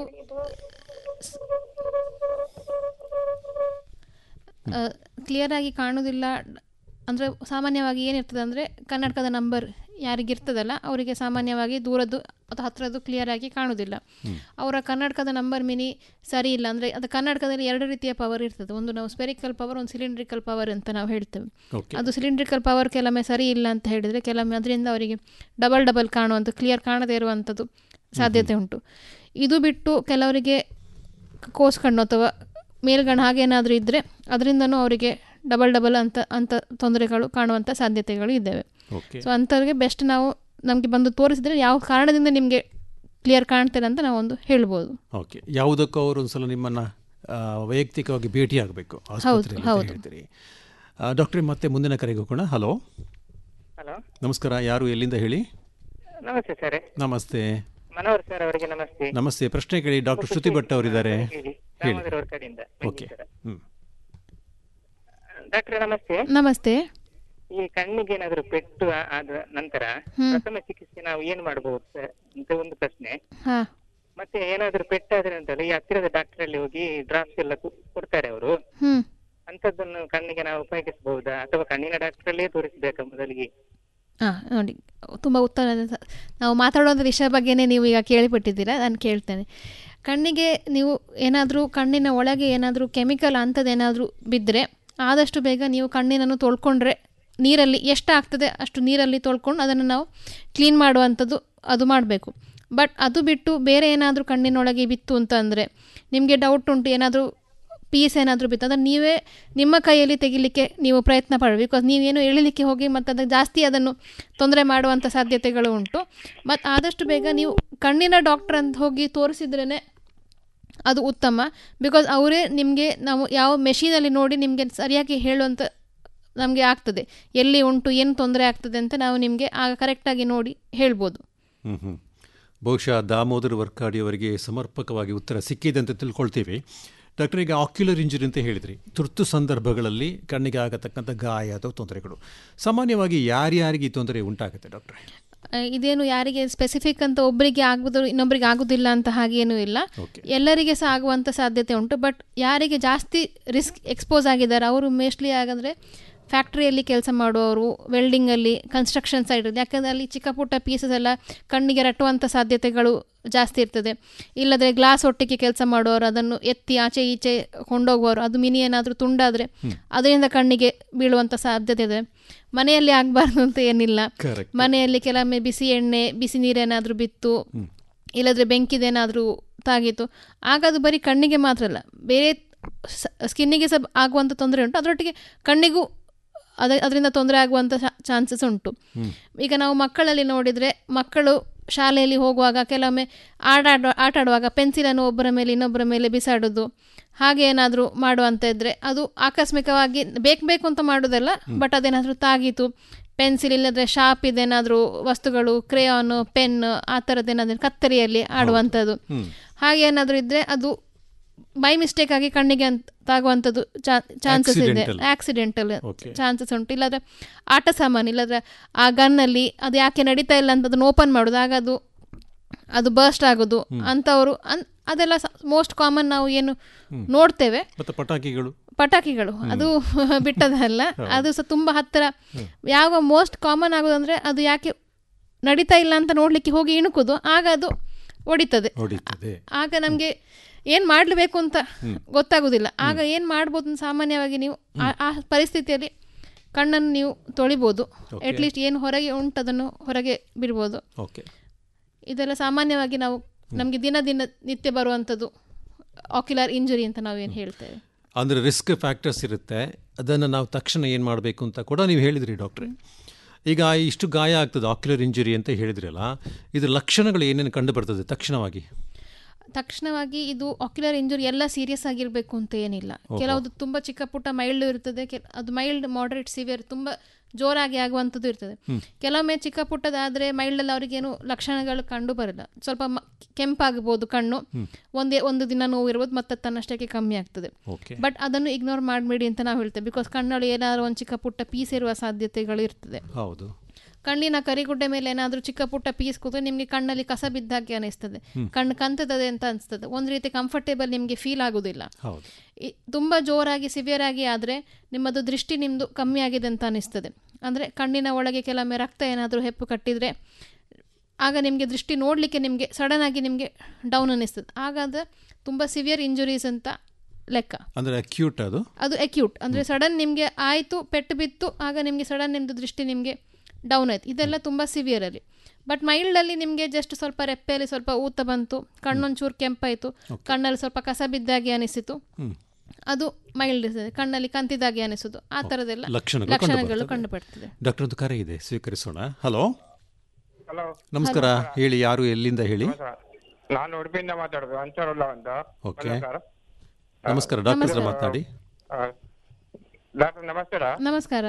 ಕ್ಲಿಯರ್ ಆಗಿ ಕಾಣೋದಿಲ್ಲ ಅಂದರೆ ಸಾಮಾನ್ಯವಾಗಿ ಏನಿರ್ತದೆ ಅಂದರೆ ಕನ್ನಡಕದ ನಂಬರ್ ಯಾರಿಗಿರ್ತದಲ್ಲ ಅವರಿಗೆ ಸಾಮಾನ್ಯವಾಗಿ ದೂರದ್ದು ಅಥವಾ ಹತ್ತಿರದ್ದು ಕ್ಲಿಯರ್ ಆಗಿ ಕಾಣೋದಿಲ್ಲ ಅವರ ಕನ್ನಡಕದ ನಂಬರ್ ಮಿನಿ ಸರಿ ಇಲ್ಲ ಅಂದರೆ ಅದು ಕನ್ನಡಕದಲ್ಲಿ ಎರಡು ರೀತಿಯ ಪವರ್ ಇರ್ತದೆ ಒಂದು ನಾವು ಸ್ಪೆರಿಕಲ್ ಪವರ್ ಒಂದು ಸಿಲಿಂಡ್ರಿಕಲ್ ಪವರ್ ಅಂತ ನಾವು ಹೇಳ್ತೇವೆ Okay. ಅದು ಸಿಲಿಂಡ್ರಿಕಲ್ ಪವರ್ ಕೆಲವೊಮ್ಮೆ ಸರಿ ಇಲ್ಲ ಅಂತ ಹೇಳಿದರೆ ಕೆಲವೊಮ್ಮೆ ಅದರಿಂದ ಅವರಿಗೆ ಡಬಲ್ ಡಬಲ್ ಕಾಣುವಂಥ ಕ್ಲಿಯರ್ ಕಾಣದೇ ಇರುವಂಥದ್ದು ಸಾಧ್ಯತೆ ಉಂಟು ಇದು ಬಿಟ್ಟು ಕೆಲವರಿಗೆ ಕೋಸ್ ಕಣ್ಣು ಅಥವಾ ಮೇಲ್ಗಣ್ಣು ಹಾಗೇನಾದರೂ ಇದ್ದರೆ ಅದರಿಂದನೂ ಅವರಿಗೆ ಡಬಲ್ ಡಬಲ್ ಅಂತ ಅಂತ ತೊಂದರೆಗಳು ಕಾಣುವಂಥ ಸಾಧ್ಯತೆಗಳು ಇದ್ದಾವೆ Okay. ಸೊ ಅಂಥವ್ರಿಗೆ ಬೆಸ್ಟ್ ನಾವು ನಮಗೆ ಬಂದು ತೋರಿಸಿದರೆ ಯಾವ ಕಾರಣದಿಂದ ನಿಮಗೆ ಕ್ಲಿಯರ್ ಕಾಣ್ತಾರೆ ಅಂತ ನಾವು ಒಂದು ಹೇಳ್ಬೋದು ಓಕೆ ಯಾವುದಕ್ಕೂ ಅವರು ಒಂದ್ಸಲ ನಿಮ್ಮನ್ನು ಆ, ವೈಯಕ್ತಿಕವಾಗಿ ಭೇಟಿಯಾಗಬೇಕು ಆಸ್ಪತ್ರೆಯಲ್ಲಿ ಅಂತ ಹೌದು. ಹೇಳ್ತೀರಿ ಆ, ಡಾಕ್ಟ್ರೇ ಮತ್ತೆ ಮುಂದಿನ ಕರೆಗೆ ಹೋಗೋಣ ಹಲೋ ಹಲೋ ನಮಸ್ಕಾರ ಯಾರು ಎಲ್ಲಿಂದ ಹೇಳಿ ನಮಸ್ತೆ ಸರ್ ನಮಸ್ತೆ ಮನೋಹರ್ ಸರ್ ಅವರಿಗೆ ನಮಸ್ತೆ ನಮಸ್ತೆ ಪ್ರಶ್ನೆ ಕೇಳಿ ಡಾಕ್ಟರ್ ಶ್ರುತಿ ಭಟ್ ಅವರಿದ್ದಾರೆ ಹೇಳಿ ಹೇಳಿ ದಾಮೋದರ ಅವ್ರ ಕಡೆಯಿಂದ ಓಕೆ ಹ್ಮ್ ಡಾಕ್ಟರ್ ನಮಸ್ತೆ ನಮಸ್ತೆ ಈ ಕಣ್ಣಿಗೆ ಏನಾದ್ರು ಪೆಟ್ಟು ಆ- ಆದ ನಂತರ ಹ್ಮ್. ಪ್ರಥಮ ಚಿಕಿತ್ಸೆ ನಾವು ಏನ್ ಮಾಡಬಹುದು ಸರ್ ಅಂತ ಒಂದು ಪ್ರಶ್ನೆ ಹಾಂ ಮತ್ತೆ ಏನಾದ್ರು ಪೆಟ್ಟಾದ್ರೆ ಅಂತಲ್ಲ ಈ ಹತ್ತಿರದ ಡಾಕ್ಟರ್ ಅಲ್ಲಿ ಹೋಗಿ ಡ್ರಾಪ್ಸ್ ಎಲ್ಲ ಕೊ- ಕೊಡ್ತಾರೆ ಅವರು ಹ್ಞೂ ಅಂತದ್ದನ್ನು ಕಣ್ಣಿಗೆ ನಾವು ಉಪಯೋಗಿಸಬಹುದಾ ಅಥವಾ ಕಣ್ಣಿನ ಡಾಕ್ಟರ್ ಅಲ್ಲೇ ತೋರಿಸಬೇಕಾ ಮೊದಲಿಗೆ ಹಾಂ ನೋಡಿ ತುಂಬ ಉತ್ತರ ನಾವು ಮಾತಾಡುವಂಥ ವಿಷಯ ಬಗ್ಗೆನೇ ನೀವು ಈಗ ಕೇಳಿಪಟ್ಟಿದ್ದೀರಾ ನಾನು ಕೇಳ್ತೇನೆ ಕಣ್ಣಿಗೆ ನೀವು ಏನಾದರೂ ಕಣ್ಣಿನ ಒಳಗೆ ಏನಾದರೂ ಕೆಮಿಕಲ್ ಅಂಥದ್ದು ಏನಾದರೂ ಬಿದ್ದರೆ ಆದಷ್ಟು ಬೇಗ ನೀವು ಕಣ್ಣಿನನ್ನು ತೊಳ್ಕೊಂಡ್ರೆ ನೀರಲ್ಲಿ ಎಷ್ಟು ಆಗ್ತದೆ ಅಷ್ಟು ನೀರಲ್ಲಿ ತೊಳ್ಕೊಂಡು ಅದನ್ನು ನಾವು ಕ್ಲೀನ್ ಮಾಡುವಂಥದ್ದು ಅದು ಮಾಡಬೇಕು ಬಟ್ ಅದು ಬಿಟ್ಟು ಬೇರೆ ಏನಾದರೂ ಕಣ್ಣಿನೊಳಗೆ ಬಿತ್ತು ಅಂತಂದರೆ ನಿಮಗೆ ಡೌಟ್ ಉಂಟು ಏನಾದರೂ ಪೀಸ್ ಏನಾದರೂ ಬಿತ್ತು ಅದನ್ನು ನೀವೇ ನಿಮ್ಮ ಕೈಯಲ್ಲಿ ತೆಗಿಲಿಕ್ಕೆ ನೀವು ಪ್ರಯತ್ನ ಪಡಬೇಕು ಬಿಕಾಸ್ ನೀವೇನು ಎಳಿಲಿಕ್ಕೆ ಹೋಗಿ ಮತ್ತು ಅದಕ್ಕೆ ಜಾಸ್ತಿ ಅದನ್ನು ತೊಂದರೆ ಮಾಡುವಂಥ ಸಾಧ್ಯತೆಗಳು ಉಂಟು ಮತ್ತು ಆದಷ್ಟು ಬೇಗ ನೀವು ಕಣ್ಣಿನ ಡಾಕ್ಟರ್ ಅಂತ ಹೋಗಿ ತೋರಿಸಿದ್ರೇ ಅದು ಉತ್ತಮ ಬಿಕಾಸ್ ಅವರೇ ನಿಮಗೆ ನಾವು ಯಾವ ಮೆಷಿನಲ್ಲಿ ನೋಡಿ ನಿಮಗೆ ಸರಿಯಾಗಿ ಹೇಳುವಂಥ ನಮಗೆ ಆಗ್ತದೆ ಎಲ್ಲಿ ಉಂಟು ಏನು ತೊಂದರೆ ಆಗ್ತದೆ ಅಂತ ನಾವು ನಿಮಗೆ ಆಗ ಕರೆಕ್ಟಾಗಿ ನೋಡಿ ಹೇಳ್ಬೋದು ಹ್ಞೂ ಹ್ಞೂ ಬಹುಶಃ ದಾಮೋದರ ವರ್ಕಾಡಿ ಅವರಿಗೆ ಸಮರ್ಪಕವಾಗಿ ಉತ್ತರ ಸಿಕ್ಕಿದೆ ಅಂತ ತಿಳ್ಕೊಳ್ತೀವಿ ಡಾಕ್ಟರ್ ಈಗ ಆಕ್ಯುಲರ್ ಇಂಜುರಿ ಅಂತ ಹೇಳಿದ್ರಿ ತುರ್ತು ಸಂದರ್ಭಗಳಲ್ಲಿ ಕಣ್ಣಿಗೆ ಆಗತಕ್ಕಂಥ ಗಾಯ ಅಥವಾ ತೊಂದರೆಗಳು ಸಾಮಾನ್ಯವಾಗಿ ಯಾರ್ಯಾರಿಗೆ ಈ ತೊಂದರೆ ಉಂಟಾಗುತ್ತೆ ಡಾಕ್ಟ್ರೆ ಆ, ಇದೇನು ಯಾರಿಗೆ ಸ್ಪೆಸಿಫಿಕ್ ಅಂತ ಒಬ್ಬರಿಗೆ ಆಗುವುದು ಇನ್ನೊಬ್ಬರಿಗೆ ಆಗುದಿಲ್ಲ ಅಂತ ಹಾಗೇನೂ ಇಲ್ಲ ಎಲ್ಲರಿಗೆ ಸಹ ಆಗುವಂಥ ಸಾಧ್ಯತೆ ಉಂಟು ಬಟ್ ಯಾರಿಗೆ ಜಾಸ್ತಿ ರಿಸ್ಕ್ ಎಕ್ಸ್ಪೋಸ್ ಆಗಿದ್ದಾರೆ ಅವರು ಮೇಸ್ಟ್ಲಿ ಆಗಂದ್ರೆ ಫ್ಯಾಕ್ಟ್ರಿಯಲ್ಲಿ ಕೆಲಸ ಮಾಡುವವರು ವೆಲ್ಡಿಂಗಲ್ಲಿ ಕನ್ಸ್ಟ್ರಕ್ಷನ್ ಸೈಡಲ್ಲಿ ಯಾಕಂದರೆ ಅಲ್ಲಿ ಚಿಕ್ಕ ಪುಟ್ಟ ಪೀಸಸ್ ಎಲ್ಲ ಕಣ್ಣಿಗೆ ರಟ್ಟುವಂಥ ಸಾಧ್ಯತೆಗಳು ಜಾಸ್ತಿ ಇರ್ತದೆ ಇಲ್ಲದ್ರೆ ಗ್ಲಾಸ್ ಒಟ್ಟಿಗೆ ಕೆಲಸ ಮಾಡುವವರು ಅದನ್ನು ಎತ್ತಿ ಆಚೆ ಈಚೆ ಕೊಂಡೋಗುವವರು ಅದು ಮಿನಿ ಏನಾದರೂ ತುಂಡಾದರೆ ಅದರಿಂದ ಕಣ್ಣಿಗೆ ಬೀಳುವಂಥ ಸಾಧ್ಯತೆ ಇದೆ ಮನೆಯಲ್ಲಿ ಆಗಬಾರ್ದು ಅಂತ ಏನಿಲ್ಲ Correct. ಮನೆಯಲ್ಲಿ ಕೆಲವೊಮ್ಮೆ ಬಿಸಿ ಎಣ್ಣೆ ಬಿಸಿ ನೀರೇನಾದರೂ ಬಿತ್ತು ಇಲ್ಲದ್ರೆ ಬೆಂಕಿದೇನಾದರೂ ತಾಗಿತ್ತು ಆಗ ಅದು ಬರೀ ಕಣ್ಣಿಗೆ ಮಾತ್ರ ಅಲ್ಲ ಬೇರೆ ಸ್ಕಿನ್ನಿಗೆ ಸಹ ಆಗುವಂಥ ತೊಂದರೆ ಉಂಟು ಅದರೊಟ್ಟಿಗೆ ಕಣ್ಣಿಗೂ ಅದ ಅದರಿಂದ ತೊಂದರೆ ಆಗುವಂಥ ಚಾನ್ಸಸ್ ಉಂಟು ಈಗ ನಾವು ಮಕ್ಕಳಲ್ಲಿ ನೋಡಿದರೆ ಮಕ್ಕಳು ಶಾಲೆಯಲ್ಲಿ ಹೋಗುವಾಗ ಕೆಲವೊಮ್ಮೆ ಆಟ ಆಡುವ ಆಟ ಆಡುವಾಗ ಪೆನ್ಸಿಲನ್ನು ಒಬ್ಬರ ಮೇಲೆ ಇನ್ನೊಬ್ಬರ ಮೇಲೆ ಬಿಸಾಡೋದು ಹಾಗೆ ಏನಾದರೂ ಮಾಡುವಂತ ಇದ್ದರೆ ಅದು ಆಕಸ್ಮಿಕವಾಗಿ ಬೇಕು ಬೇಕು ಅಂತ ಮಾಡೋದಲ್ಲ ಬಟ್ ಅದೇನಾದರೂ ತಾಗಿತು ಪೆನ್ಸಿಲ್ ಇಲ್ಲದ್ರೆ ಶಾರ್ಪ್ ಇದೇನಾದರೂ ವಸ್ತುಗಳು ಕ್ರೇಯಾನು ಪೆನ್ ಆ ಥರದ್ದೇನಾದರೂ ಕತ್ತರಿಯಲ್ಲಿ ಆಡುವಂಥದ್ದು ಹಾಗೆ ಏನಾದರೂ ಇದ್ದರೆ ಅದು ಬೈ ಮಿಸ್ಟೇಕ್ ಆಗಿ ಕಣ್ಣಿಗೆ ಅಂತ ತಾಗುವಂಥದ್ದು ಚಾನ್ಸಸ್ ಇದೆ Accidental. Accidental Okay. ಚಾನ್ಸಸ್ ಉಂಟು ಇಲ್ಲಾಂದ್ರೆ ಆಟ ಸಾಮಾನು ಇಲ್ಲಾಂದ್ರೆ ಆ ಗನ್ನಲ್ಲಿ ಅದು ಯಾಕೆ ನಡೀತಾ ಇಲ್ಲ ಅಂತ ಅದನ್ನು ಓಪನ್ ಮಾಡೋದು ಆಗ ಅದು ಅದು ಬರ್ಸ್ಟ್ ಆಗೋದು ಅಂಥವರು ಅನ್ ಅದೆಲ್ಲ ಮೋಸ್ಟ್ ಕಾಮನ್ ನಾವು ಏನು ನೋಡ್ತೇವೆ ಮತ್ತು ಪಟಾಕಿಗಳು ಪಟಾಕಿಗಳು ಅದು ಬಿಟ್ಟದಲ್ಲ ಅದು ಸಹ ತುಂಬ ಹತ್ತಿರ ಯಾವ ಮೋಸ್ಟ್ ಕಾಮನ್ ಆಗೋದಂದ್ರೆ ಅದು ಯಾಕೆ ನಡೀತಾ ಇಲ್ಲ ಅಂತ ನೋಡ್ಲಿಕ್ಕೆ ಹೋಗಿ ಇಣುಕುದು ಆಗ ಅದು ಹೊಡಿತದೆ ಹೊಡಿತದೆ ಆಗ ನಮಗೆ ಏನು ಮಾಡಲೇಬೇಕು ಅಂತ ಗೊತ್ತಾಗೋದಿಲ್ಲ ಆಗ ಏನು ಮಾಡ್ಬೋದು ಅಂತ ಸಾಮಾನ್ಯವಾಗಿ ನೀವು ಆ- ಆ ಪರಿಸ್ಥಿತಿಯಲ್ಲಿ ಕಣ್ಣನ್ನು ನೀವು ತೊಳಿಬೋದು ಅಟ್ಲೀಸ್ಟ್ ಏನು ಹೊರಗೆ ಉಂಟು ಅದನ್ನು ಹೊರಗೆ ಬಿಡ್ಬೋದು ಓಕೆ ಇದೆಲ್ಲ ಸಾಮಾನ್ಯವಾಗಿ ನಾವು ನಮಗೆ ದಿನ ದಿನ ನಿತ್ಯ ಬರುವಂಥದ್ದು ಆಕ್ಯುಲರ್ ಇಂಜುರಿ ಅಂತ ನಾವು ಏನು ಹೇಳ್ತೇವೆ ಅಂದರೆ ರಿಸ್ಕ್ ಫ್ಯಾಕ್ಟರ್ಸ್ ಇರುತ್ತೆ ಅದನ್ನು ನಾವು ತಕ್ಷಣ ಏನು ಮಾಡಬೇಕು ಅಂತ ಕೂಡ ನೀವು ಹೇಳಿದ್ರಿ ಡಾಕ್ಟ್ರೆ ಈಗ ಇಷ್ಟು ಗಾಯ ಆಗ್ತದೆ ಆಕ್ಯುಲರ್ ಇಂಜುರಿ ಅಂತ ಹೇಳಿದ್ರಲ್ಲ ಇದ್ರ ಲಕ್ಷಣಗಳು ಏನೇನು ಕಂಡು ಬರ್ತದೆ ತಕ್ಷಣವಾಗಿ ತಕ್ಷಣವಾಗಿ ಇದು ಆಕ್ಯುಲರ್ ಇಂಜುರಿ ಎಲ್ಲ ಸೀರಿಯಸ್ ಆಗಿರಬೇಕು ಅಂತ ಏನಿಲ್ಲ ಕೆಲವುದು ತುಂಬ ಚಿಕ್ಕ ಪುಟ್ಟ ಮೈಲ್ಡ್ ಇರ್ತದೆ ಕೆಲ- ಅದು ಮೈಲ್ಡ್ ಮಾಡರೇಟ್ ಸಿವಿಯರ್ ತುಂಬ ಜೋರಾಗಿ ಆಗುವಂಥದ್ದು ಇರ್ತದೆ ಕೆಲವೊಮ್ಮೆ ಚಿಕ್ಕ ಪುಟ್ಟದಾದರೆ ಮೈಲ್ಡಲ್ಲಿ ಅವರಿಗೇನು ಲಕ್ಷಣಗಳು ಕಂಡು ಬರಲ್ಲ ಸ್ವಲ್ಪ ಮ- ಕೆಂಪಾಗಬಹುದು ಕಣ್ಣು ಒಂದೇ ಒಂದು ದಿನ ನೋವು ಇರ್ಬೋದು ಮತ್ತೆ ತನ್ನಷ್ಟಕ್ಕೆ ಕಮ್ಮಿ ಆಗ್ತದೆ ಓಕೆ ಬಟ್ ಅದನ್ನು ಇಗ್ನೋರ್ ಮಾಡಬೇಡಿ ಅಂತ ನಾವು ಹೇಳ್ತೇವೆ ಬಿಕಾಸ್ ಕಣ್ಣಲ್ಲಿ ಏನಾದರೂ ಒಂದು ಚಿಕ್ಕ ಪುಟ್ಟ ಪೀಸ್ ಇರುವ ಸಾಧ್ಯತೆಗಳು ಇರ್ತದೆ ಹೌದು ಕಣ್ಣಿನ ಕರಿಗುಡ್ಡೆ ಮೇಲೆ ಏನಾದರೂ ಚಿಕ್ಕ ಪುಟ್ಟ ಪೀಸ್ ಕೂತ್ರೆ ನಿಮಗೆ ಕಣ್ಣಲ್ಲಿ ಕಸ ಬಿದ್ದಾಗೆ ಅನಿಸ್ತದೆ ಕಣ್ಣು ಕಂತದೆ ಅಂತ ಅನಿಸ್ತದೆ ಒಂದು ರೀತಿ ಕಂಫರ್ಟೇಬಲ್ ನಿಮಗೆ ಫೀಲ್ ಆಗೋದಿಲ್ಲ ಹೌದು ಈ- ತುಂಬ ಜೋರಾಗಿ ಸಿವಿಯರ್ ಆಗಿ ಆದರೆ ನಿಮ್ಮದು ದೃಷ್ಟಿ ನಿಮ್ಮದು ಕಮ್ಮಿ ಆಗಿದೆ ಅಂತ ಅನಿಸ್ತದೆ ಅಂದರೆ ಕಣ್ಣಿನ ಒಳಗೆ ಕೆಲವೊಮ್ಮೆ ರಕ್ತ ಏನಾದರೂ ಹೆಪ್ಪು ಕಟ್ಟಿದರೆ ಆಗ ನಿಮಗೆ ದೃಷ್ಟಿ ನೋಡಲಿಕ್ಕೆ ನಿಮಗೆ ಸಡನ್ ಆಗಿ ನಿಮಗೆ ಡೌನ್ ಅನ್ನಿಸ್ತದೆ ಆಗ ಅದು ತುಂಬ ಸಿವಿಯರ್ ಇಂಜುರೀಸ್ ಅಂತ ಲೆಕ್ಕ ಅಂದರೆ ಅಕ್ಯೂಟ್ ಅದು ಅದು ಅಕ್ಯೂಟ್ ಅಂದರೆ ಸಡನ್ ನಿಮಗೆ ಆಯಿತು ಪೆಟ್ಟು ಬಿತ್ತು ಆಗ ನಿಮಗೆ ಸಡನ್ ನಿಮ್ಮದು ದೃಷ್ಟಿ ನಿಮಗೆ ಡೌನ್ ಆಯ್ತು ಇದೆಲ್ಲ ತುಂಬ ಸಿವಿಯರಲ್ಲಿ ಬಟ್ ಮೈಲ್ಡಲ್ಲಿ ನಿಮಗೆ ಜಸ್ಟ್ ಸ್ವಲ್ಪ ರೆಪ್ಪೆಯಲ್ಲಿ ಸ್ವಲ್ಪ ಊತ ಬಂತು ಕಣ್ಣೊಂಚೂರು ಕೆಂಪಾಯಿತು ಕಣ್ಣಲ್ಲಿ ಸ್ವಲ್ಪ ಕಸ ಬಿದ್ದಾಗೆ ಅನಿಸಿತು ಹ್ಮ್. ಅದು ಮೈಲ್ಡ್ ಇರ್ತದೆ ಕಣ್ಣಲ್ಲಿ ಕಂತಿದಾಗೆ ಅನಿಸೋದು ಆ ಥರದ್ದೆಲ್ಲ ಲಕ್ಷಣಗಳು ಲಕ್ಷಣಗಳು ಕಂಡು ಕಂಡು ಬರ್ತದೆ ಡಾಕ್ಟರ್ ಒಂದು ಕರೆ ಇದೆ ಸ್ವೀಕರಿಸೋಣ ಹಲೋ ಹಲೋ ನಮಸ್ಕಾರ ಹೇಳಿ ಯಾರು ಎಲ್ಲಿಂದ ಹೇಳಿ ನಾನು ಉಡುಪಿಯಿಂದ ಮಾತಾಡೋದು ಅಂಚಾರುಲ್ಲ ಅಂತ ಓಕೆ ನಮಸ್ಕಾರ ನಮಸ್ಕಾರ ಡಾಕ್ಟರ್ ಹತ್ರ ಮಾತಾಡಿ ಡಾಕ್ಟರ್ ನಮಸ್ಕಾರ ನಮಸ್ಕಾರ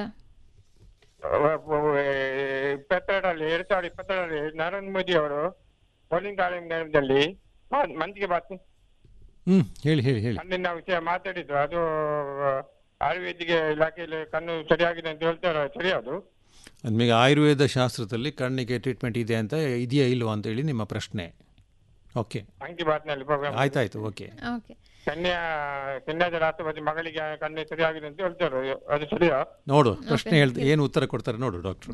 ಇಪ್ಪತ್ತೆರಡರಲ್ಲಿ ಎರಡ್ ಸಾವಿರದ ಇಪ್ಪತ್ತೆರಡರಲ್ಲಿ ನರೇಂದ್ರ ಮೋದಿ ಅವರು ಪೋಲಿಂಗ್ ಕಾರ್ಯಕ್ರಮದಲ್ಲಿ ಮಂದಿಗೆ ಬಾತ್ ಹ್ಮ್ ಹೇಳಿ ಹೇಳಿ ಹೇಳಿ ಕಣ್ಣಿನ ವಿಷಯ ಮಾತಾಡಿದ್ರು ಅದು ಆಯುರ್ವೇದಿಕ ಇಲಾಖೆಯಲ್ಲಿ ಕಣ್ಣು ಸರಿಯಾಗಿದೆ ಅಂತ ಹೇಳ್ತಾರೆ ಸರಿ ಅದು ನಿಮಗೆ ಆಯುರ್ವೇದ ಶಾಸ್ತ್ರದಲ್ಲಿ ಕಣ್ಣಿಗೆ ಟ್ರೀಟ್ಮೆಂಟ್ ಇದೆ ಅಂತ ಇದೆಯಾ ಇಲ್ವಾ ಅಂತ ಹೇಳಿ ನಿಮ್ಮ ಪ್ರಶ್ನೆ ಓಕೆ ಮನ್ ಕಿ ಬಾತ್ನಲ್ಲಿ ಪ್ರೋಗ್ರಾಮ್ ಆಯ್ತಾಯ್ತು ಓಕೆ ಓಕೆ ಕನ್ಯಾ ಕನ್ಯಾದ ರಾಷ್ಟ್ರಪತಿ ಮಗಳಿಗೆ ಕಣ್ಣು ಸರಿಯಾಗಿದೆ ಅಂತ ಹೇಳ್ತಾರೆ ಅದು ಸರಿಯಾ ನೋಡು ಪ್ರಶ್ನೆ ಹೇಳ್ತಾ ಏನು ಉತ್ತರ ಕೊಡ್ತಾರೆ ನೋಡು ಡಾಕ್ಟ್ರು